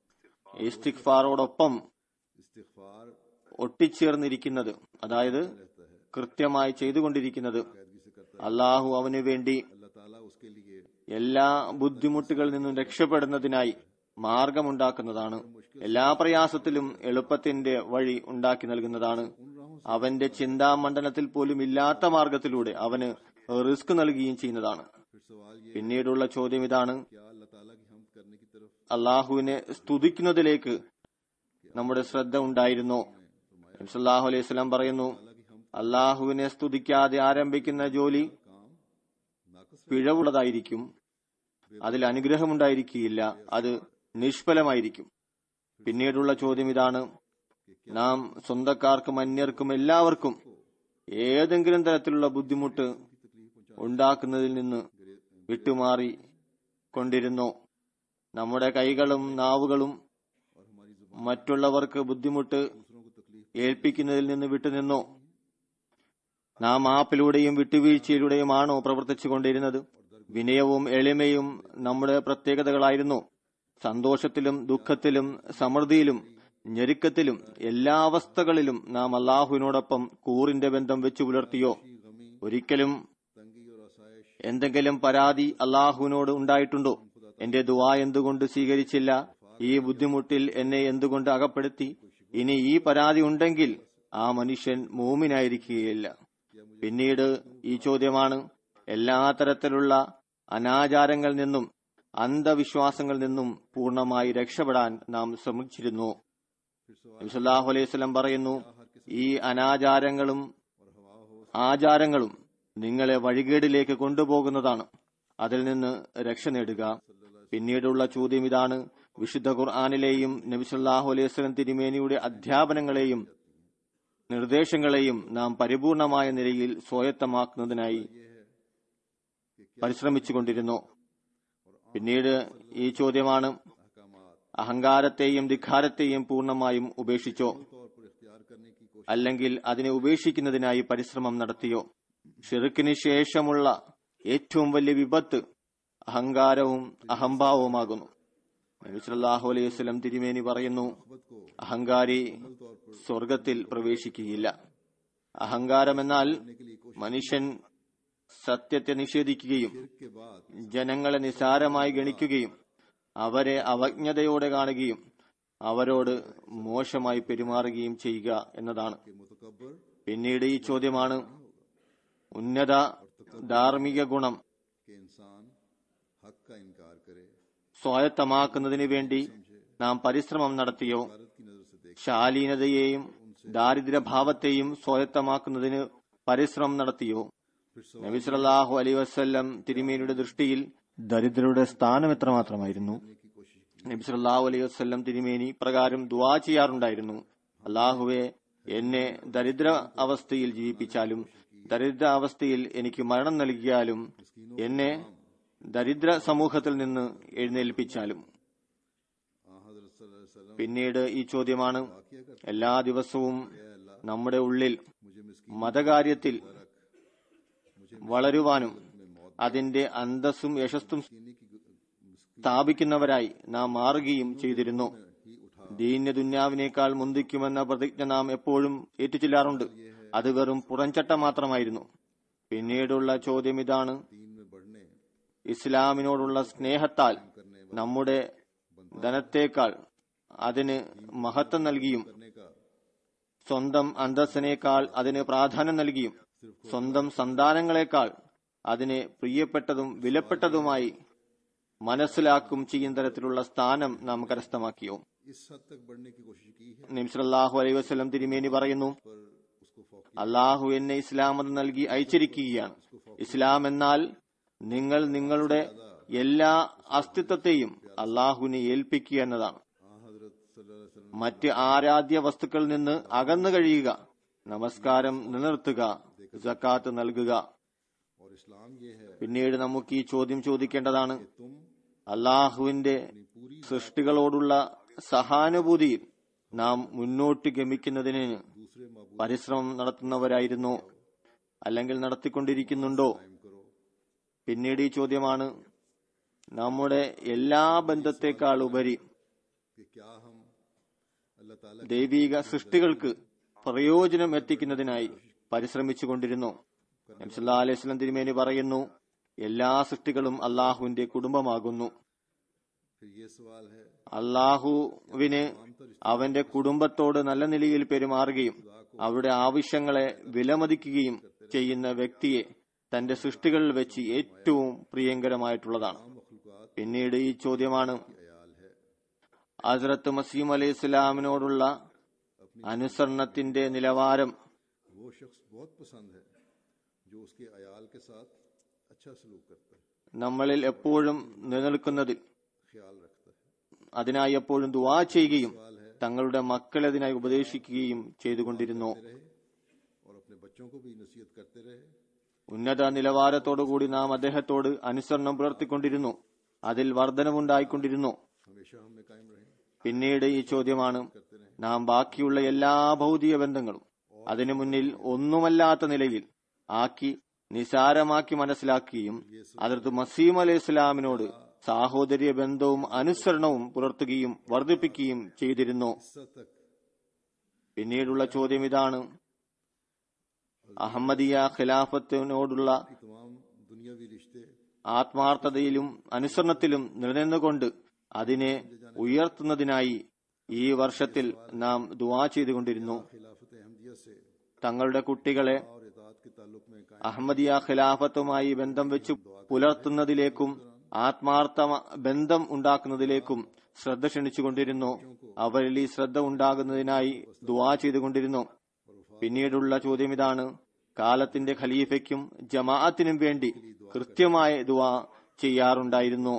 ഇസ്തിഗ്ഫാറോടൊപ്പം इस्तिगफार ഒട്ടിച്ചേർന്നിരിക്കുന്നത് അതായത് रहता है കൃത്യമായി ചെയ്തുകൊണ്ടിരിക്കുന്നത് कायदगी से करता അള്ളാഹു അവന് വേണ്ടി है अल्लाह ताला उसके लिए എല്ലാ ബുദ്ധിമുട്ടുകളിൽ നിന്നും രക്ഷപ്പെടുന്നതിനായി മാർഗമുണ്ടാക്കുന്നതാണ് എല്ലാ പ്രയാസത്തിലും എളുപ്പത്തിന്റെ വഴി ഉണ്ടാക്കി നൽകുന്നതാണ് അവന്റെ ചിന്താമണ്ഡലത്തിൽ പോലും ഇല്ലാത്ത മാർഗത്തിലൂടെ അവന് റിസ്ക് നൽകുകയും ചെയ്യുന്നതാണ് फिर सवाल ये പിന്നീടുള്ള ചോദ്യം ഇതാണ് क्या अल्लाह ताला की हम करने की तरफ അള്ളാഹുവിനെ സ്തുതിക്കുന്നതിലേക്ക് നമ്മുടെ ശ്രദ്ധ ഉണ്ടായിരുന്നോ സല്ലാഹു അലൈഹി സ്വലാം പറയുന്നു അള്ളാഹുവിനെ സ്തുതിക്കാതെ ആരംഭിക്കുന്ന ജോലി काम नाकस പിഴവുള്ളതായിരിക്കും അതിൽ അനുഗ്രഹമുണ്ടായിരിക്കുകയില്ല അത് നിഷ്ഫലമായിരിക്കും പിന്നീടുള്ള ചോദ്യം ഇതാണ് നാം സ്വന്തക്കാർക്കും അന്യർക്കും എല്ലാവർക്കും ഏതെങ്കിലും തരത്തിലുള്ള ബുദ്ധിമുട്ട് ഉണ്ടാക്കുന്നതിൽ നിന്ന് വിട്ടുമാറി കൊണ്ടിരുന്നോ നമ്മുടെ കൈകളും നാവുകളും മറ്റുള്ളവർക്ക് ബുദ്ധിമുട്ട് ഏൽപ്പിക്കുന്നതിൽ നിന്ന് വിട്ടുനിന്നോ നാം ആപ്പിലൂടെയും വിട്ടുവീഴ്ചയിലൂടെയുമാണോ പ്രവർത്തിച്ചുകൊണ്ടിരുന്നത് വിനയവും എളിമയും നമ്മുടെ പ്രത്യേകതകളായിരുന്നു സന്തോഷത്തിലും ദുഃഖത്തിലും സമൃദ്ധിയിലും ഞെരുക്കത്തിലും എല്ലാ അവസ്ഥകളിലും നാം അള്ളാഹുവിനോടൊപ്പം കൂറിന്റെ ബന്ധം വെച്ചു പുലർത്തിയോ ഒരിക്കലും तंगी और आसाइश എന്തെങ്കിലും പരാതി അള്ളാഹുവിനോട് ഉണ്ടായിട്ടുണ്ടോ എന്റെ ദുവാ എന്തുകൊണ്ട് സ്വീകരിച്ചില്ല ഈ ബുദ്ധിമുട്ടിൽ എന്നെ എന്തുകൊണ്ട് അകപ്പെടുത്തി ഇനി ഈ പരാതി ഉണ്ടെങ്കിൽ ആ മനുഷ്യൻ മൂമിനായിരിക്കുകയില്ല പിന്നീട് ഈ ചോദ്യമാണ് എല്ലാ തരത്തിലുള്ള അനാചാരങ്ങളിൽ നിന്നും അന്ധവിശ്വാസങ്ങളിൽ നിന്നും പൂർണ്ണമായി രക്ഷപ്പെടാൻ നാം ശ്രമിച്ചിരുന്നു നബിസല്ലാഹു അലൈഹി സ്വലം പറയുന്നു ഈ അനാചാരങ്ങളും ആചാരങ്ങളും നിങ്ങളെ വഴികേടിലേക്ക് കൊണ്ടുപോകുന്നതാണ് അതിൽ നിന്ന് രക്ഷ നേടുക പിന്നീടുള്ള ചോദ്യം ഇതാണ് വിശുദ്ധ ഖുർആാനിലെയും നബിസല്ലാഹു അലൈഹി സ്വലം തിരുമേനിയുടെ അധ്യാപനങ്ങളെയും നിർദ്ദേശങ്ങളെയും നാം പരിപൂർണമായ നിലയിൽ സ്വായത്തമാക്കുന്നതിനായി പരിശ്രമിച്ചുകൊണ്ടിരുന്നു പിന്നീട് ഈ ചോദ്യമാണ് അഹങ്കാരത്തെയും ധിഖാരത്തെയും പൂർണ്ണമായും ഉപേക്ഷിച്ചോ तौर पर इख्तियार करने की कोशिश അല്ലെങ്കിൽ അതിനെ ഉപേക്ഷിക്കുന്നതിനായി പരിശ്രമം നടത്തിയോ ഷിറുക്കിന് ശേഷമുള്ള ഏറ്റവും വലിയ വിപത്ത് അഹങ്കാരവും അഹംഭാവവുമാകുന്നു നബി സല്ലല്ലാഹു അലൈഹി വസല്ലം തിരുമേനി പറയുന്നു അഹങ്കാരി സ്വർഗത്തിൽ പ്രവേശിക്കുകയില്ല അഹങ്കാരമെന്നാൽ മനുഷ്യൻ സത്യത്തെ നിഷേധിക്കുകയും के बाद ജനങ്ങളെ നിസാരമായി ഗണിക്കുകയും അവരെ അവജ്ഞതയോടെ കാണുകയും അവരോട് മോശമായി പെരുമാറുകയും ചെയ്യുക എന്നതാണ് के मुतकबर പിന്നീട് ഈ ചോദ്യമാണ് ഉന്നത ധാർമ്മിക ഗുണം के इंसान हक का इनकार करे സ്വായത്തമാക്കുന്നതിന് വേണ്ടി നാം പരിശ്രമം നടത്തിയോ भारत की नजर से देख ശാലീനതയെയും ദാരിദ്ര്യഭാവത്തെയും സ്വായത്തമാക്കുന്നതിന് പരിശ്രമം നടത്തിയോ फिर നബി സല്ലല്ലാഹു അലൈഹി വസല്ലം തിരുമേനിയുടെ ദൃഷ്ടിയിൽ ദരിദ്രരുടെ സ്ഥാനം എത്രമാത്രമായിരുന്നു की कोशिश നബി സല്ലല്ലാഹു അലൈഹി വസല്ലം തിരുമേനി പ്രകാരം ദുആ ചെയ്യാറുണ്ടായിരുന്നു അള്ളാഹുവെ എന്നെ ദരിദ്ര അവസ്ഥയിൽ ജീവിപ്പിച്ചാലും ദരിദ്ര അവസ്ഥയിൽ എനിക്ക് മരണം നൽകിയാലും എന്നെ ദരിദ്ര സമൂഹത്തിൽ നിന്ന് എഴുന്നേൽപ്പിച്ചാലും आ हजरत सल्लल्लाहु अलैहि वसल्लम പിന്നീട് ഈ ചോദ്യമാണ് वाकिया कर എല്ലാ ദിവസവും നമ്മുടെ ഉള്ളിൽ मुझे मिस्कीन മതകാര്യത്തിൽ मुझे വളരുവാനും में मौत അതിന്റെ അന്തസ്സും യശസ്സും मिस्कीनी की मिस्कीन സ്ഥാപിക്കുന്നവരായി നാം മാറുകയും ചെയ്തിരുന്നു ही उठा ദീന്യ ദുന്യാവിനേക്കാൾ മുന്തിക്കുമെന്ന പ്രതിജ്ഞ നാം എപ്പോഴും ഏറ്റുചൊല്ലാറുണ്ട് അത് വെറും പുറംചട്ട മാത്രമായിരുന്നു പിന്നീടുള്ള ചോദ്യം ഇതാണ് दीन में बढ़ने ഇസ്ലാമിനോടുള്ള സ്നേഹത്താൽ നമ്മുടെ ധനത്തേക്കാൾ അതിന് മഹത്വം നൽകിയും करने का സ്വന്തം അന്തസ്സിനേക്കാൾ അതിന് പ്രാധാന്യം നൽകിയും സ്വന്തം സന്താനങ്ങളെക്കാൾ അതിന് പ്രിയപ്പെട്ടതും വിലപ്പെട്ടതുമായി മനസ്സിലാക്കും ചെയ്യുന്ന തരത്തിലുള്ള സ്ഥാനം നാം കരസ്ഥമാക്കിയോ इस हद तक बढ़ने की कोशिश की है നിംസലാഹു അലൈ വസ്ലം തിരുമേനി പറയുന്നു पर उसको फौकी അള്ളാഹു എന്നെ ഇസ്ലാം മതം നൽകി അയച്ചിരിക്കുകയാണ് ഇസ്ലാം എന്നാൽ നിങ്ങൾ നിങ്ങളുടെ എല്ലാ അസ്തിത്വത്തെയും അള്ളാഹുവിനെ ഏൽപ്പിക്കുക എന്നതാണ് आ हजरत सल्लल्लाहु अलैहि वसल्लम മറ്റ് ആരാധ്യ വസ്തുക്കളിൽ നിന്ന് അകന്നു കഴിയുക നമസ്കാരം നിലനിർത്തുക ജക്കാത്ത് നൽകുക और इस्लाम ये है പിന്നീട് നമുക്ക് ഈ ചോദ്യം ചോദിക്കേണ്ടതാണ് कि तुम അള്ളാഹുവിന്റെ अपनी पूरी സൃഷ്ടികളോടുള്ള സഹാനുഭൂതിയിൽ നാം മുന്നോട്ട് ഗമിക്കുന്നതിന് दूसरे मबूद പരിശ്രമം നടത്തുന്നവരായിരുന്നോ അല്ലെങ്കിൽ നടത്തിക്കൊണ്ടിരിക്കുന്നുണ്ടോ कायम करो പിന്നീട് ഈ ചോദ്യമാണ് നമ്മുടെ എല്ലാ ബന്ധത്തെക്കാൾ ഉപരി कि क्या हम अल्लाह ताला ദൈവിക സൃഷ്ടികൾക്ക് പ്രയോജനം എത്തിക്കുന്നതിനായി പരിശ്രമിച്ചുകൊണ്ടിരുന്നു നബ്സല്ലാ അലൈഹി സ്വലം തിരുമേനി പറയുന്നു എല്ലാ സൃഷ്ടികളും അള്ളാഹുവിന്റെ കുടുംബമാകുന്നു फिर ये सवाल है അള്ളാഹുവിന് അവന്റെ കുടുംബത്തോട് നല്ല നിലയിൽ പെരുമാറുകയും അവരുടെ ആവശ്യങ്ങളെ വിലമതിക്കുകയും ചെയ്യുന്ന വ്യക്തിയെ തന്റെ സൃഷ്ടികളിൽ വെച്ച് ഏറ്റവും പ്രിയങ്കരമായിട്ടുള്ളതാണ് मखलूक़ात പിന്നീട് ഈ ചോദ്യമാണ് अयाल है ഹസ്രത്ത് മസീം അലൈഹി ഇസ്ലാമിനോടുള്ള അനുസരണത്തിന്റെ നിലവാരം वो शख्स बहुत पसंद है जो उसके अयाल के साथ अच्छा सलूक करता है നമ്മളിൽ എപ്പോഴും നിലനിൽക്കുന്നതിൽ ख्याल रखता है അതിനായി എപ്പോഴും ദുവാ ചെയ്യുകയും തങ്ങളുടെ മക്കളെ അതിനായി ഉപദേശിക്കുകയും ചെയ്തുകൊണ്ടിരുന്നു रहे और अपने बच्चों को भी नसीहत करते रहे ഉന്നത നിലവാരത്തോടുകൂടി നാം അദ്ദേഹത്തോട് അനുസരണം പുലർത്തിക്കൊണ്ടിരുന്നു അതിൽ വർധനവുണ്ടായിക്കൊണ്ടിരുന്നു हमेशा हम में कायम रहे പിന്നീട് ഈ ചോദ്യമാണ് നാം ബാക്കിയുള്ള എല്ലാ ഭൗതിക ബന്ധങ്ങളും അതിനു മുന്നിൽ ഒന്നുമല്ലാത്ത നിലയിൽ ആക്കി നിസാരമാക്കി മനസ്സിലാക്കുകയും അതിർത്ത് മസീം അലൈഹി ഇസ്ലാമിനോട് സാഹോദര്യ ബന്ധവും അനുസരണവും പുലർത്തുകയും വർദ്ധിപ്പിക്കുകയും ചെയ്തിരുന്നു इस हद तक പിന്നീടുള്ള ചോദ്യം ഇതാണ് അഹമ്മദിയ ഖിലാഫത്തിനോടുള്ള कि तमाम दुनियावी रिश्ते ആത്മാർത്ഥതയിലും അനുസരണത്തിലും നിലനിന്നുകൊണ്ട് അതിനെ ഉയർത്തുന്നതിനായി ഈ വർഷത്തിൽ നാം ദുവാ ചെയ്തുകൊണ്ടിരുന്നു खिलाफत अहमदिया से തങ്ങളുടെ കുട്ടികളെ और इतात के ताल्लुक में कायम അഹമ്മദിയ ഖിലാഫത്തുമായി ബന്ധം വെച്ച് പുലർത്തുന്നതിലേക്കും ആത്മാർത്ഥ ബന്ധം ഉണ്ടാക്കുന്നതിലേക്കും ശ്രദ്ധ ക്ഷണിച്ചുകൊണ്ടിരുന്നു അവരിൽ ഈ ശ്രദ്ധ ഉണ്ടാകുന്നതിനായി ദുവാ ചെയ്തുകൊണ്ടിരുന്നു പിന്നീടുള്ള ചോദ്യം ഇതാണ് കാലത്തിന്റെ ഖലീഫയ്ക്കും ജമാഅത്തിനും വേണ്ടി കൃത്യമായ ദുവാ ചെയ്യാറുണ്ടായിരുന്നു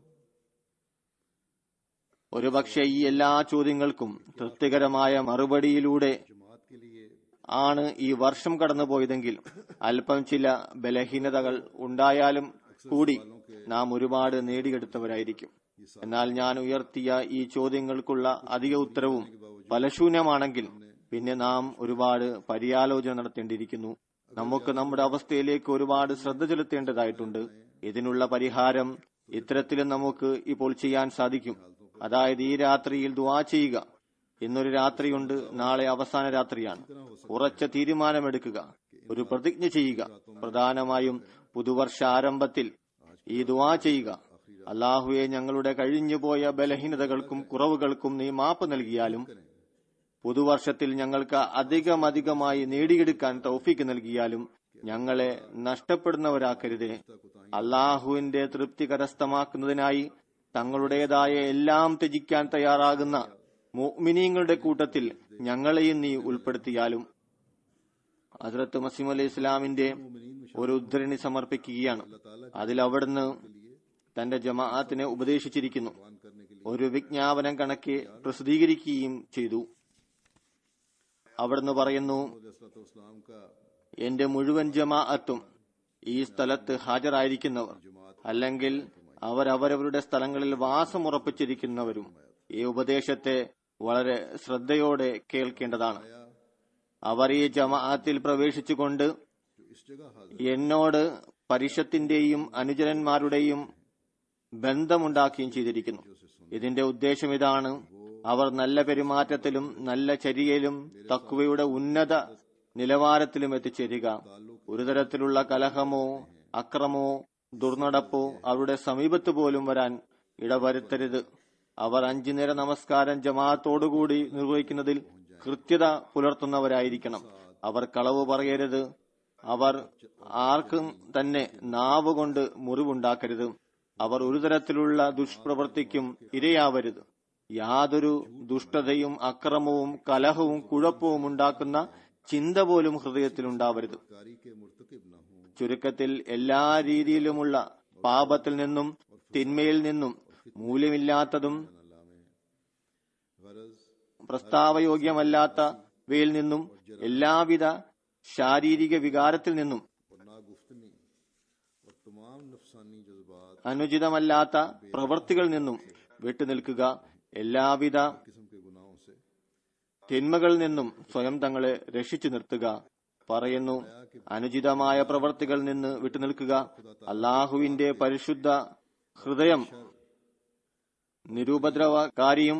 ഒരുപക്ഷെ ഈ എല്ലാ ചോദ്യങ്ങൾക്കും തൃപ്തികരമായ മറുപടിയിലൂടെ जमात के लिए ആണ് ഈ വർഷം കടന്നുപോയതെങ്കിൽ അല്പം ചില ബലഹീനതകൾ ഉണ്ടായാലും കൂടി നാം ഒരുപാട് നേടിയെടുത്തവരായിരിക്കും എന്നാൽ ഞാൻ ഉയർത്തിയ ഈ ചോദ്യങ്ങൾക്കുള്ള അധിക ഉത്തരവും ഫലശൂന്യമാണെങ്കിൽ പിന്നെ നാം ഒരുപാട് പര്യാലോചന നടത്തേണ്ടിയിരിക്കുന്നു നമുക്ക് നമ്മുടെ അവസ്ഥയിലേക്ക് ഒരുപാട് ശ്രദ്ധ ചെലുത്തേണ്ടതായിട്ടുണ്ട് ഇതിനുള്ള പരിഹാരം ഇത്തരത്തിലും നമുക്ക് ഇപ്പോൾ ചെയ്യാൻ സാധിക്കും അതായത് ഈ രാത്രിയിൽ ദുവാ ചെയ്യുക ഇന്നൊരു രാത്രിയുണ്ട് നാളെ അവസാന രാത്രിയാണ് ഉറച്ച തീരുമാനമെടുക്കുക ഒരു പ്രതിജ്ഞ ചെയ്യുക പ്രധാനമായും പുതുവർഷാരംഭത്തിൽ ഈ ദുവാ ചെയ്യുക അള്ളാഹുവെ ഞങ്ങളുടെ കഴിഞ്ഞുപോയ ബലഹീനതകൾക്കും കുറവുകൾക്കും നീ മാപ്പ് നൽകിയാലും പുതുവർഷത്തിൽ ഞങ്ങൾക്ക് അധികമധികമായി നേടിയെടുക്കാൻ തൗഫീക്ക് നൽകിയാലും ഞങ്ങളെ നഷ്ടപ്പെടുന്നവരാക്കരുതേ അള്ളാഹുവിന്റെ തൃപ്തി കരസ്ഥമാക്കുന്നതിനായി തങ്ങളുടേതായ എല്ലാം ത്യജിക്കാൻ തയ്യാറാകുന്ന മുഅ്മിനീങ്ങളുടെ കൂട്ടത്തിൽ ഞങ്ങളെയും നീ ഉൾപ്പെടുത്തിയാലും ഹസ്രത്ത് മസീം അലൈഹി ഇസ്ലാമിന്റെ ഒരു ഉദ്ധരണി സമർപ്പിക്കുകയാണ് അതിൽ അവിടുന്ന് തന്റെ ജമാഅത്തിനെ ഉപദേശിച്ചിരിക്കുന്നു ഒരു വിജ്ഞാപനം കണക്കെ പ്രസിദ്ധീകരിക്കുകയും ചെയ്തു അവിടുന്ന് പറയുന്നു इस्लाम का എന്റെ മുഴുവൻ ജമാഅത്തും ഈ സ്ഥലത്ത് ഹാജരായിരിക്കുന്നവർ അല്ലെങ്കിൽ അവരവരവരുടെ സ്ഥലങ്ങളിൽ വാസമുറപ്പിച്ചിരിക്കുന്നവരും ഈ ഉപദേശത്തെ വളരെ ശ്രദ്ധയോടെ കേൾക്കേണ്ടതാണ് അവർ ഈ ജമാഅത്തിൽ പ്രവേശിച്ചുകൊണ്ട് जो इस जगह हाजिर എന്നോട് പരിഷത്തിന്റെയും അനുചരന്മാരുടെയും ബന്ധമുണ്ടാക്കുകയും ചെയ്തിരിക്കുന്നു ഇതിന്റെ ഉദ്ദേശം ഇതാണ് അവർ നല്ല പെരുമാറ്റത്തിലും നല്ല ചര്യയിലും തക്കുവയുടെ ഉന്നത നിലവാരത്തിലും എത്തിച്ചേരുക ഒരു തരത്തിലുള്ള കലഹമോ അക്രമോ ദുർനടപ്പോ അവരുടെ സമീപത്ത് പോലും വരാൻ ഇടവരുത്തരുത് അവർ അഞ്ചു നേര നമസ്കാരം ജമാഅത്തോടുകൂടി നിർവഹിക്കുന്നതിൽ കൃത്യത പുലർത്തുന്നവരായിരിക്കണം അവർ കളവ് പറയരുത് അവർ ആർക്കും തന്നെ നാവ് കൊണ്ട് മുറിവുണ്ടാക്കരുത് അവർ ഒരു തരത്തിലുള്ള ദുഷ്പ്രവൃത്തിക്കും ഇരയാവരുത് യാതൊരു ദുഷ്ടതയും അക്രമവും കലഹവും കുഴപ്പവും ഉണ്ടാക്കുന്ന ചിന്ത പോലും ഹൃദയത്തിലുണ്ടാവരുത് कारी के मुर्तकिब न हों ചുരുക്കത്തിൽ എല്ലാ രീതിയിലുമുള്ള പാപത്തിൽ നിന്നും തിന്മയിൽ നിന്നും മൂല്യമില്ലാത്തതും अल्लाह में गरज പ്രസ്താവയോഗ്യമല്ലാത്തവയിൽ നിന്നും എല്ലാവിധ ശാരീരിക വികാരത്തിൽ നിന്നും और नागुफ्तनी और तमाम नफसानी जज्बात അനുചിതമല്ലാത്ത പ്രവൃത്തികളിൽ നിന്നും വിട്ടുനിൽക്കുക എല്ലാവിധ किस्म के गुनाहों से തിന്മകളിൽ നിന്നും സ്വയം തങ്ങളെ രക്ഷിച്ചു നിർത്തുക പറയുന്നു അനുചിതമായ പ്രവർത്തികളിൽ നിന്ന് വിട്ടുനിൽക്കുക അള്ളാഹുവിന്റെ പരിശുദ്ധ ഹൃദയം നിരുപദ്രവകാരിയും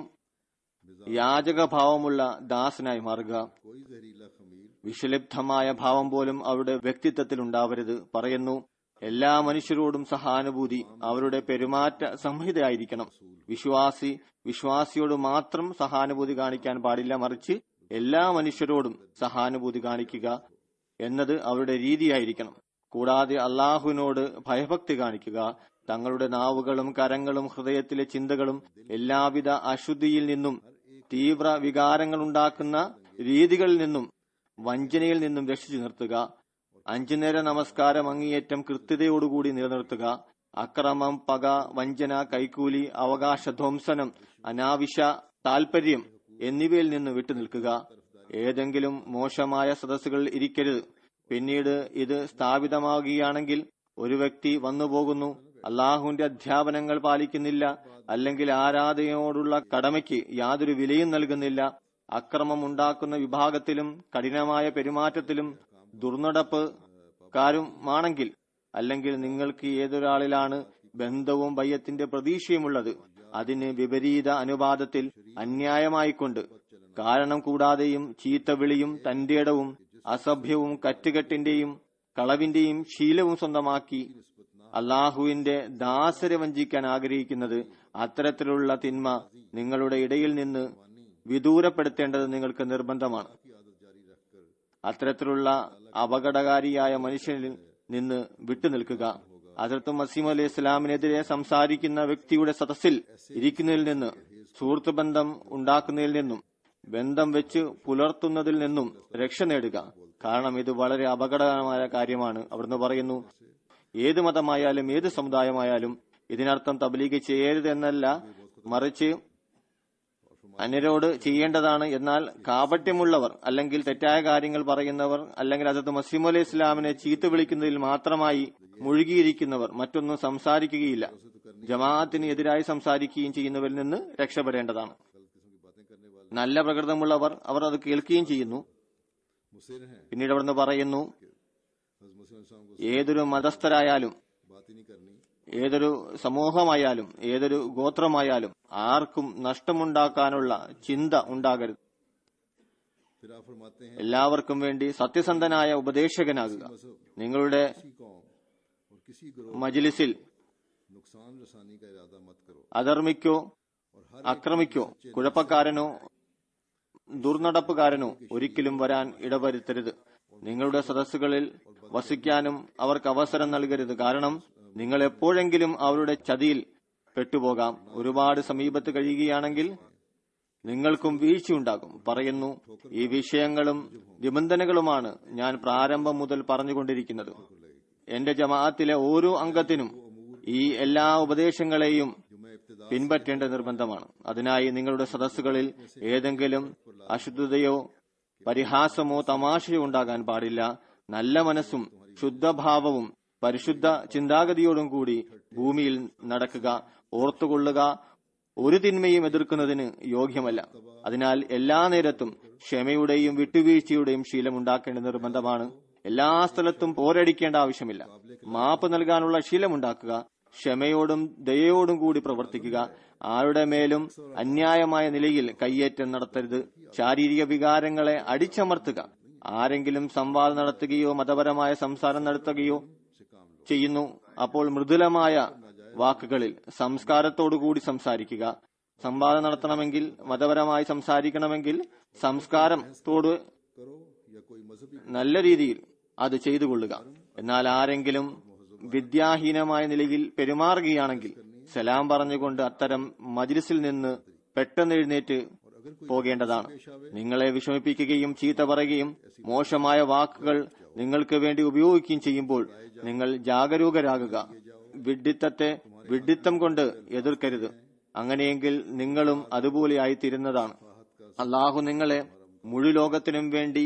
യാചകഭാവമുള്ള ദാസനായി മാറുക कोई जहरीला खमीर വിഷലിപ്തമായ ഭാവം പോലും അവരുടെ വ്യക്തിത്വത്തിൽ ഉണ്ടാവരുത് പറയുന്നു എല്ലാ മനുഷ്യരോടും സഹാനുഭൂതി അവരുടെ പെരുമാറ്റ സംഹിതയായിരിക്കണം വിശ്വാസി വിശ്വാസിയോട് മാത്രം സഹാനുഭൂതി കാണിക്കാൻ പാടില്ല മറിച്ച് എല്ലാ മനുഷ്യരോടും സഹാനുഭൂതി കാണിക്കുക എന്നത് അവരുടെ രീതിയായിരിക്കണം കൂടാതെ അള്ളാഹുവിനോട് ഭയഭക്തി കാണിക്കുക തങ്ങളുടെ നാവുകളും കരങ്ങളും ഹൃദയത്തിലെ ചിന്തകളും എല്ലാവിധ അശുദ്ധിയിൽ നിന്നും തീവ്ര വികാരങ്ങളുണ്ടാക്കുന്ന രീതികളിൽ നിന്നും വഞ്ചനയിൽ നിന്നും രക്ഷിച്ചു നിർത്തുക അഞ്ചു നേര നമസ്കാരം അങ്ങേയറ്റം കൃത്യതയോടുകൂടി നിലനിർത്തുക അക്രമം പക വഞ്ചന കൈക്കൂലി അവകാശധ്വംസനം അനാവശ്യ താൽപര്യം എന്നിവയിൽ നിന്ന് വിട്ടുനിൽക്കുക ഏതെങ്കിലും മോശമായ സദസ്സുകളിൽ ഇരിക്കരുത് പിന്നീട് ഇത് സ്ഥാപിതമാകുകയാണെങ്കിൽ ഒരു വ്യക്തി വന്നുപോകുന്നു അള്ളാഹുവിന്റെ അധ്യാപനങ്ങൾ പാലിക്കുന്നില്ല അല്ലെങ്കിൽ ആരാധനയോടുള്ള കടമയ്ക്ക് യാതൊരു വിലയും നൽകുന്നില്ല അക്രമം ഉണ്ടാക്കുന്ന വിഭാഗത്തിലും കഠിനമായ പെരുമാറ്റത്തിലും ദുർനടപ്പ് കാരുമാണെങ്കിൽ അല്ലെങ്കിൽ നിങ്ങൾക്ക് ഏതൊരാളിലാണ് ബന്ധവും ഭയത്തിന്റെ പ്രതീക്ഷയുമുള്ളത് അതിന് വിപരീത അനുപാതത്തിൽ അന്യായമായിക്കൊണ്ട് കാരണം കൂടാതെയും ചീത്തവിളിയും തന്റേടവും അസഭ്യവും കറ്റുകെട്ടിന്റെയും കളവിന്റെയും ശീലവും സ്വന്തമാക്കി അള്ളാഹുവിന്റെ ദാസരെ വഞ്ചിക്കാൻ ആഗ്രഹിക്കുന്നത് അത്തരത്തിലുള്ള തിന്മ നിങ്ങളുടെ ഇടയിൽ നിന്ന് വിദൂരപ്പെടുത്തേണ്ടത് നിങ്ങൾക്ക് നിർബന്ധമാണ് അത്തരത്തിലുള്ള അപകടകാരിയായ മനുഷ്യനിൽ നിന്ന് വിട്ടുനിൽക്കുക അതിർത്ത് മസീം അലി ഇസ്ലാമിനെതിരെ സംസാരിക്കുന്ന വ്യക്തിയുടെ സദസ്സിൽ ഇരിക്കുന്നതിൽ നിന്ന് സുഹൃത്ത് ബന്ധം ഉണ്ടാക്കുന്നതിൽ നിന്നും ബന്ധം വെച്ച് പുലർത്തുന്നതിൽ നിന്നും രക്ഷ നേടുക കാരണം ഇത് വളരെ അപകടകരമായ കാര്യമാണ് അവിടുന്ന് പറയുന്നു ഏത് മതമായാലും ഏത് സമുദായമായാലും ഇതിനർത്ഥം തബ്ലീഗ് ചെയ്യരുത് എന്നല്ല മറിച്ച് അന്യരോട് ചെയ്യേണ്ടതാണ് എന്നാൽ കാപട്യമുള്ളവർ അല്ലെങ്കിൽ തെറ്റായ കാര്യങ്ങൾ പറയുന്നവർ അല്ലെങ്കിൽ അതത് മസീം അലൈഹി ഇസ്ലാമിനെ ചീത്ത വിളിക്കുന്നതിൽ മാത്രമായി മുഴുകിയിരിക്കുന്നവർ മറ്റൊന്നും സംസാരിക്കുകയില്ല ജമാഅത്തിന് എതിരായി സംസാരിക്കുകയും ചെയ്യുന്നവരിൽ നിന്ന് രക്ഷപ്പെടേണ്ടതാണ് നല്ല പ്രകൃതമുള്ളവർ അവർ അത് കേൾക്കുകയും ചെയ്യുന്നു मुसिर हैं പിന്നീട് അവിടുന്ന് പറയുന്നു हज़रत मुस्लिम इस्लाम को ഏതൊരു മതസ്ഥരായാലും बात ही नहीं करनी ഏതൊരു സമൂഹമായാലും ഏതൊരു ഗോത്രമായാലും ആർക്കും നഷ്ടമുണ്ടാക്കാനുള്ള ചിന്ത ഉണ്ടാകരുത് फिर आप फरमाते हैं എല്ലാവർക്കും വേണ്ടി സത്യസന്ധനായ ഉപദേശകനാകുക നിങ്ങളുടെ किसी कौम और किसी ग्रोह മജിലിസിൽ नुकसान रसानी का इरादा मत करो അധർമ്മിക്കോ അക്രമിക്കോ കുഴപ്പക്കാരനോ ദുർനടപ്പുകാരനോ ഒരിക്കലും വരാൻ ഇടവരുത്തരുത് നിങ്ങളുടെ സദസ്സുകളിൽ വസിക്കാനും അവർക്ക് അവസരം നൽകരുത് കാരണം നിങ്ങൾ എപ്പോഴെങ്കിലും അവരുടെ ചതിയിൽ പെട്ടുപോകാം ഒരുപാട് സമീപത്ത് കഴിയുകയാണെങ്കിൽ നിങ്ങൾക്കും വീഴ്ചയുണ്ടാകും പറയുന്നു ഈ വിഷയങ്ങളും നിബന്ധനകളുമാണ് ഞാൻ പ്രാരംഭം മുതൽ പറഞ്ഞുകൊണ്ടിരിക്കുന്നത് എന്റെ ജമാഅത്തിലെ ഓരോ അംഗത്തിനും ഈ എല്ലാ ഉപദേശങ്ങളെയും പിൻപറ്റേണ്ട നിർബന്ധമാണ് അതിനായി നിങ്ങളുടെ സദസ്സുകളിൽ ഏതെങ്കിലും അശുദ്ധതയോ പരിഹാസമോ തമാശയോ ഉണ്ടാകാൻ പാടില്ല നല്ല മനസ്സും ശുദ്ധഭാവവും പരിശുദ്ധ ചിന്താഗതിയോടും കൂടി ഭൂമിയിൽ നടക്കുക ഓർത്തുകൊള്ളുക ഒരു തിന്മയും എതിർക്കുന്നതിന് യോഗ്യമല്ല അതിനാൽ എല്ലാ നേരത്തും ക്ഷമയുടെയും വിട്ടുവീഴ്ചയുടെയും ശീലമുണ്ടാക്കേണ്ട നിർബന്ധമാണ് എല്ലാ സ്ഥലത്തും പോരടിക്കേണ്ട ആവശ്യമില്ല മാപ്പ് നൽകാനുള്ള ശീലമുണ്ടാക്കുക ക്ഷമയോടും ദയയോടും കൂടി പ്രവർത്തിക്കുക ആരുടെ മേലും അന്യായമായ നിലയിൽ കയ്യേറ്റം നടത്തരുത് ശാരീരിക വികാരങ്ങളെ അടിച്ചമർത്തുക ആരെങ്കിലും സംവാദം നടത്തുകയോ മതപരമായ സംസാരം നടത്തുകയോ ചെയ്യുന്നു അപ്പോൾ മൃദുലമായ വാക്കുകളിൽ സംസ്കാരത്തോടുകൂടി സംസാരിക്കുക സംവാദം നടത്തണമെങ്കിൽ മതപരമായി സംസാരിക്കണമെങ്കിൽ സംസ്കാരത്തോട് करो या कोई मजहबी നല്ല രീതിയിൽ അത് ചെയ്തു കൊള്ളുക എന്നാൽ ആരെങ്കിലും വിദ്യാഹീനമായ നിലയിൽ പെരുമാറുകയാണെങ്കിൽ സലാം പറഞ്ഞുകൊണ്ട് അത്തരം മജ്ലിസിൽ നിന്ന് പെട്ടെന്ന് എഴുന്നേറ്റ് പോകേണ്ടതാണ് നിങ്ങളെ വിഷമിപ്പിക്കുകയും ചീത്ത പറയുകയും മോശമായ വാക്കുകൾ നിങ്ങൾക്ക് വേണ്ടി ഉപയോഗിക്കുകയും ചെയ്യുമ്പോൾ നിങ്ങൾ ജാഗരൂകരാകുക വിഡ്ഢിത്തത്തെ വിഡ്ഢിത്തം കൊണ്ട് എതിർക്കരുത് അങ്ങനെയെങ്കിൽ നിങ്ങളും അതുപോലെയായിത്തീരുന്നതാണ് അള്ളാഹു നിങ്ങളെ മുഴുലോകത്തിനും വേണ്ടി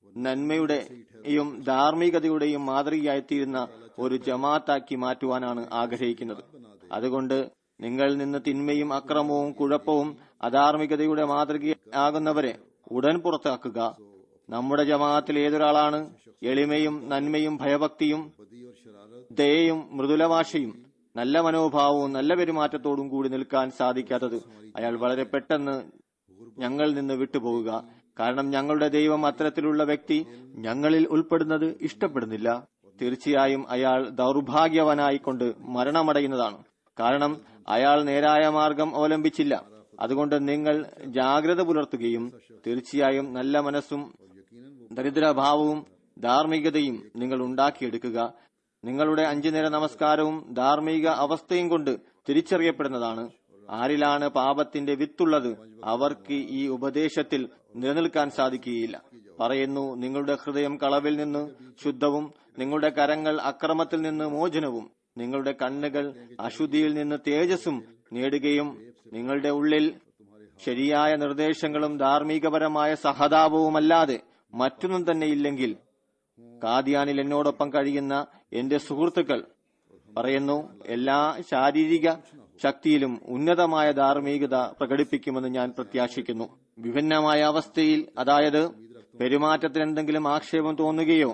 നന്മയുടെയും ധാർമ്മികതയുടെയും മാതൃകയായിത്തീരുന്ന ഒരു ജമാഅത്താക്കി മാറ്റുവാനാണ് ആഗ്രഹിക്കുന്നത് അതുകൊണ്ട് നിങ്ങളിൽ നിന്ന് തിന്മയും അക്രമവും കുഴപ്പവും അധാർമികതയുടെ മാതൃകയാകുന്നവരെ ഉടൻ പുറത്താക്കുക നമ്മുടെ ജമാഅത്തിൽ ഏതൊരാളാണ് എളിമയും നന്മയും ഭയഭക്തിയും बदी और शरारत ദയയും മൃദുലഭാഷയും നല്ല മനോഭാവവും നല്ല പെരുമാറ്റത്തോടും കൂടി നിൽക്കാൻ സാധിക്കാത്തത് അയാൾ വളരെ പെട്ടെന്ന് ഞങ്ങളിൽ നിന്ന് വിട്ടുപോകുക കാരണം ഞങ്ങളുടെ ദൈവം അത്തരത്തിലുള്ള വ്യക്തി ഞങ്ങളിൽ ഉൾപ്പെടുന്നത് ഇഷ്ടപ്പെടുന്നില്ല തീർച്ചയായും അയാൾ ദൗർഭാഗ്യവനായിക്കൊണ്ട് മരണമടയുന്നതാണ് കാരണം അയാൾ നേരായ മാർഗം അവലംബിച്ചില്ല അതുകൊണ്ട് നിങ്ങൾ ജാഗ്രത പുലർത്തുകയും തീർച്ചയായും നല്ല മനസ്സും ദരിദ്രഭാവവും ധാർമ്മികതയും നിങ്ങൾ ഉണ്ടാക്കിയെടുക്കുക നിങ്ങളുടെ അഞ്ചു നേര നമസ്കാരവും ധാർമ്മിക അവസ്ഥയും കൊണ്ട് തിരിച്ചറിയപ്പെടുന്നതാണ് ആരിലാണ് പാപത്തിന്റെ വിത്തുള്ളത് അവർക്ക് ഈ ഉപദേശത്തിൽ നിലനിൽക്കാൻ സാധിക്കുകയില്ല പറയുന്നു നിങ്ങളുടെ ഹൃദയം കളവിൽ നിന്ന് ശുദ്ധവും നിങ്ങളുടെ കരങ്ങൾ അക്രമത്തിൽ നിന്ന് മോചനവും നിങ്ങളുടെ കണ്ണുകൾ അശുദ്ധിയിൽ നിന്ന് തേജസ്സും നേടുകയും നിങ്ങളുടെ ഉള്ളിൽ ശരിയായ നിർദ്ദേശങ്ങളും ധാർമ്മികപരമായ സഹതാപവുമല്ലാതെ മറ്റൊന്നും തന്നെ ഇല്ലെങ്കിൽ കാദിയാനിൽ എന്നോടൊപ്പം കഴിയുന്ന എന്റെ സുഹൃത്തുക്കൾ പറയുന്നു എല്ലാ ശാരീരിക ശക്തിയിലും ഉന്നതമായ ധാർമ്മികത പ്രകടിപ്പിക്കുമെന്ന് ഞാൻ പ്രത്യാശിക്കുന്നു വിഭിന്നമായ അവസ്ഥയിൽ അതായത് പെരുമാറ്റത്തിൽ എന്തെങ്കിലും ആക്ഷേപം തോന്നുകയോ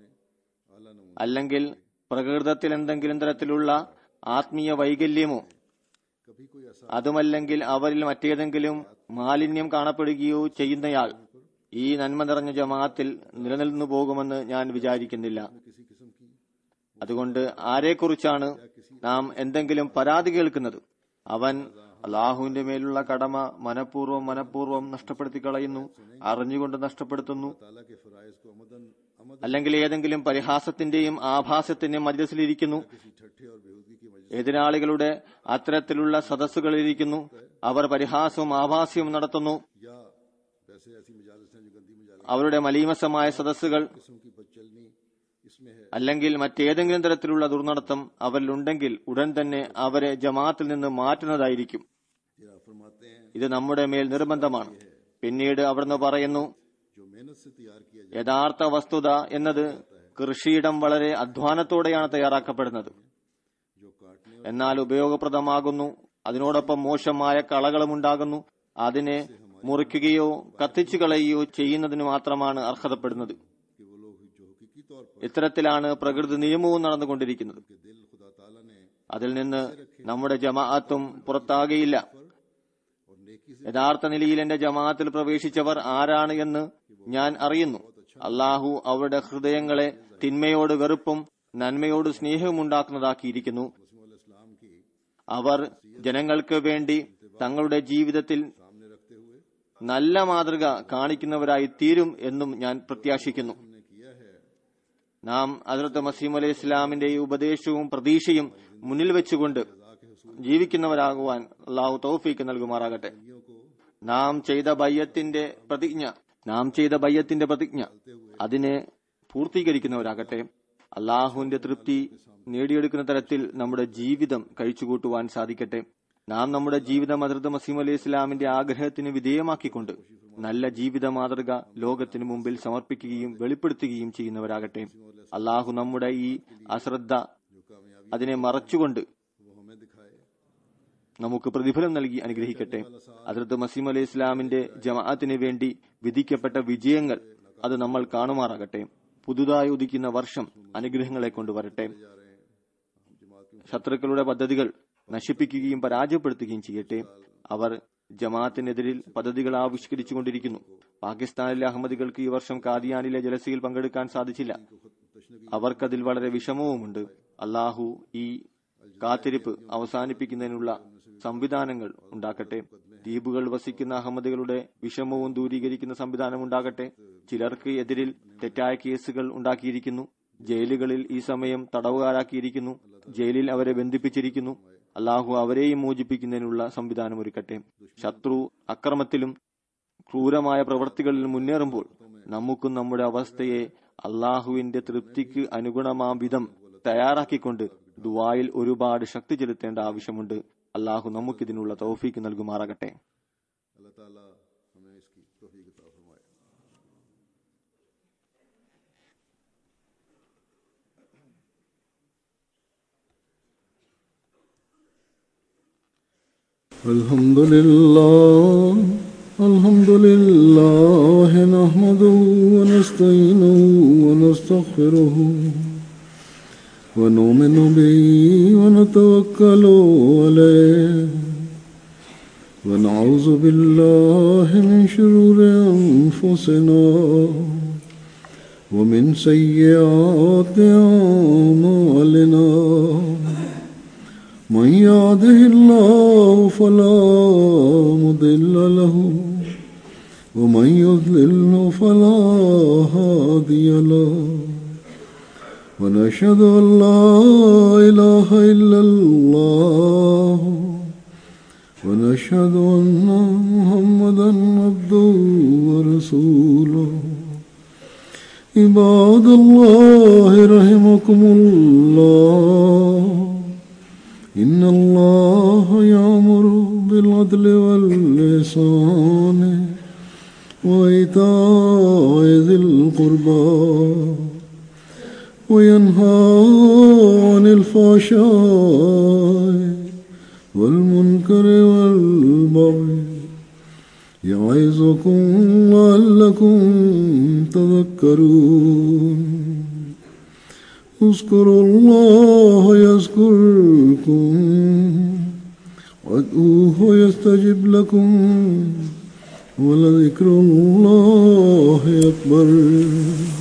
അല്ലെങ്കിൽ പ്രകൃതത്തിൽ എന്തെങ്കിലും തരത്തിലുള്ള ആത്മീയ വൈകല്യമോ कभी कोई ऐसा അതുമല്ലെങ്കിൽ അവരിൽ മറ്റേതെങ്കിലും മാലിന്യം കാണപ്പെടുകയോ ചെയ്യുന്നയാൾ ഈ നന്മ നിറഞ്ഞ ജമാഅത്തിൽ നിലനിന്നു പോകുമെന്ന് ഞാൻ വിചാരിക്കുന്നില്ല किसी किस्म की അതുകൊണ്ട് ആരെക്കുറിച്ചാണ് നാം എന്തെങ്കിലും പരാതി കേൾക്കുന്നത് അവൻ അള്ളാഹുവിന്റെ മേലുള്ള കടമ മനഃപൂർവ്വം മനഃപൂർവ്വം നഷ്ടപ്പെടുത്തി കളയുന്നു അറിഞ്ഞുകൊണ്ട് നഷ്ടപ്പെടുത്തുന്നു ताला के फराइज को अमदन अमद അല്ലെങ്കിൽ ഏതെങ്കിലും പരിഹാസത്തിന്റെയും ആഭാസത്തിന്റെയും മജ്ലിസിലിരിക്കുന്നു किसी ठट्ठे और बेहूदी की वजह എതിരാളികളുടെ അത്തരത്തിലുള്ള സദസ്സുകളിലിരിക്കുന്നു അവർ പരിഹാസവും ആഭാസ്യവും നടത്തുന്നു या वैसे ऐसी मजालस हैं जो गंदी मजालस അവരുടെ മലീമസമായ സദസ്സുകൾ किस्म की बदचलनी इसमें है അല്ലെങ്കിൽ മറ്റേതെങ്കിലും തരത്തിലുള്ള ദുർനടത്തം അവരിലുണ്ടെങ്കിൽ ഉടൻ തന്നെ അവരെ ജമാഅത്തിൽ നിന്ന് മാറ്റുന്നതായിരിക്കും तेरा फरमाते हैं ഇത് നമ്മുടെ മേൽ നിർബന്ധമാണ് പിന്നീട് അവിടുന്ന് പറയുന്നു जो मेहनत से तैयार किया जाए യഥാർത്ഥ വസ്തുത എന്നത് കൃഷിയിടം വളരെ അധ്വാനത്തോടെയാണ് തയ്യാറാക്കപ്പെടുന്നത് जो काटने എന്നാൽ ഉപയോഗപ്രദമാകുന്നു അതിനോടൊപ്പം മോശമായ കളകളും ഉണ്ടാകുന്നു അതിനെ മുറിക്കുകയോ കത്തിച്ചു കളയുകയോ ചെയ്യുന്നതിന് മാത്രമാണ് അർഹതപ്പെടുന്നത് कि वो लोग जो हकीकी तौर पर ഇത്തരത്തിലാണ് പ്രകൃതി നിയമവും നടന്നുകൊണ്ടിരിക്കുന്നത് के दिल खुदा ताला ने അതിൽ നിന്ന് നമ്മുടെ ജമാഅത്തും പുറത്താകയില്ല और नेकी से യഥാർത്ഥ നിലയിൽ എന്റെ ജമാഅത്തിൽ പ്രവേശിച്ചവർ ആരാണ് എന്ന് ഞാൻ അറിയുന്നു അള്ളാഹു അവരുടെ ഹൃദയങ്ങളെ തിന്മയോട് വെറുപ്പും നന്മയോട് സ്നേഹവും ഉണ്ടാക്കുന്നതാക്കിയിരിക്കുന്നു मुस्लिम इस्लाम की അവർ ജനങ്ങൾക്ക് വേണ്ടി തങ്ങളുടെ ജീവിതത്തിൽ सामने रखते हुए നല്ല മാതൃക കാണിക്കുന്നവരായി തീരും എന്നും ഞാൻ പ്രത്യാശിക്കുന്നു ने किया है നാം അതിർത്ത് മസീം അലൈഹി ഇസ്ലാമിന്റെ ഈ ഉപദേശവും പ്രതീക്ഷയും മുന്നിൽ വെച്ചുകൊണ്ട് ജീവിക്കുന്നവരാകുവാൻ അള്ളാഹു തൗഫീക്ക് നൽകുമാറാകട്ടെ നാം ചെയ്ത ബയ്യത്തിന്റെ പ്രതിജ്ഞ നാം ചെയ്ത ബയ്യത്തിന്റെ പ്രതിജ്ഞ അതിനെ പൂർത്തീകരിക്കുന്നവരാകട്ടെ അള്ളാഹുവിന്റെ തൃപ്തി നേടിയെടുക്കുന്ന തരത്തിൽ നമ്മുടെ ജീവിതം കഴിച്ചുകൂട്ടുവാൻ സാധിക്കട്ടെ നാം നമ്മുടെ ജീവിതം ഹദ്രത്ത് മസീം അലൈഹി ഇസ്ലാമിന്റെ ആഗ്രഹത്തിന് വിധേയമാക്കിക്കൊണ്ട് നല്ല ജീവിത മാതൃക ലോകത്തിനു മുമ്പിൽ സമർപ്പിക്കുകയും വെളിപ്പെടുത്തുകയും ചെയ്യുന്നവരാകട്ടെ അള്ളാഹു നമ്മുടെ ഈ അശ്രദ്ധ അതിനെ മറച്ചുകൊണ്ട് वो हमें दिखाए നമുക്ക് പ്രതിഫലം നൽകി അനുഗ്രഹിക്കട്ടെ അതിർത്ത് മസീം അലൈഹി ഇസ്ലാമിന്റെ ജമാഅത്തിന് വേണ്ടി വിധിക്കപ്പെട്ട വിജയങ്ങൾ അത് നമ്മൾ കാണുമാറാകട്ടെ പുതുതായി ഉദിക്കുന്ന വർഷം അനുഗ്രഹങ്ങളെ കൊണ്ടുവരട്ടെ ശത്രുക്കളുടെ പദ്ധതികൾ നശിപ്പിക്കുകയും പരാജയപ്പെടുത്തുകയും ചെയ്യട്ടെ അവർ ജമാഅത്തിനെതിരിൽ പദ്ധതികൾ ആവിഷ്കരിച്ചുകൊണ്ടിരിക്കുന്നു പാകിസ്ഥാനിലെ അഹമ്മദികൾക്ക് ഈ വർഷം കാദിയാനിലെ ജലസയിൽ പങ്കെടുക്കാൻ സാധിച്ചില്ല അവർക്കതിൽ വളരെ വിഷമവുമുണ്ട് അള്ളാഹു ഈ കാത്തിരിപ്പ് അവസാനിപ്പിക്കുന്നതിനുള്ള സംവിധാനങ്ങൾ ഉണ്ടാക്കട്ടെ ദ്വീപുകൾ വസിക്കുന്ന അഹമ്മദികളുടെ വിഷമവും ദൂരീകരിക്കുന്ന സംവിധാനം ഉണ്ടാകട്ടെ ചിലർക്ക് എതിരിൽ തെറ്റായ കേസുകൾ ഉണ്ടാക്കിയിരിക്കുന്നു ജയിലുകളിൽ ഈ സമയം തടവുകാരാക്കിയിരിക്കുന്നു ജയിലിൽ അവരെ ബന്ധിപ്പിച്ചിരിക്കുന്നു അള്ളാഹു അവരെയും മോചിപ്പിക്കുന്നതിനുള്ള സംവിധാനം ഒരുക്കട്ടെ ശത്രു അക്രമത്തിലും ക്രൂരമായ പ്രവൃത്തികളിൽ മുന്നേറുമ്പോൾ നമുക്കും നമ്മുടെ അവസ്ഥയെ അള്ളാഹുവിന്റെ തൃപ്തിക്ക് അനുഗുണമാം വിധം തയ്യാറാക്കിക്കൊണ്ട് ദുവായിൽ ഒരുപാട് ശക്തി ചെലുത്തേണ്ട ആവശ്യമുണ്ട് അള്ളാഹു നമുക്കിതിനുള്ള തൗഫീക്ക് നൽകുമാറാകട്ടെ अल्लाह ताला हमें इसकी तौफीक अता फरमाए الحمد لله الحمد لله نحمده ونستعينه ونستغفره ونؤمن به ونتوكل عليه ونعوذ بالله من شرور أنفسنا ومن سيئات أعمالنا من يهده الله فلا مضل له ومن يضلل فلا هادي له ونشهد أن لا إله إلا الله ونشهد أن محمدا عبده ورسوله عباد الله رحمكم الله إن الله يأمر بالعدل واللسان وإيتاء ذي القربى وينهى عن الفحشاء والمنكر والبغي يعظكم لعلكم تذكرون اذكروا الله يذكركم وادعوه يستجب لكم ولذكر الله أكبر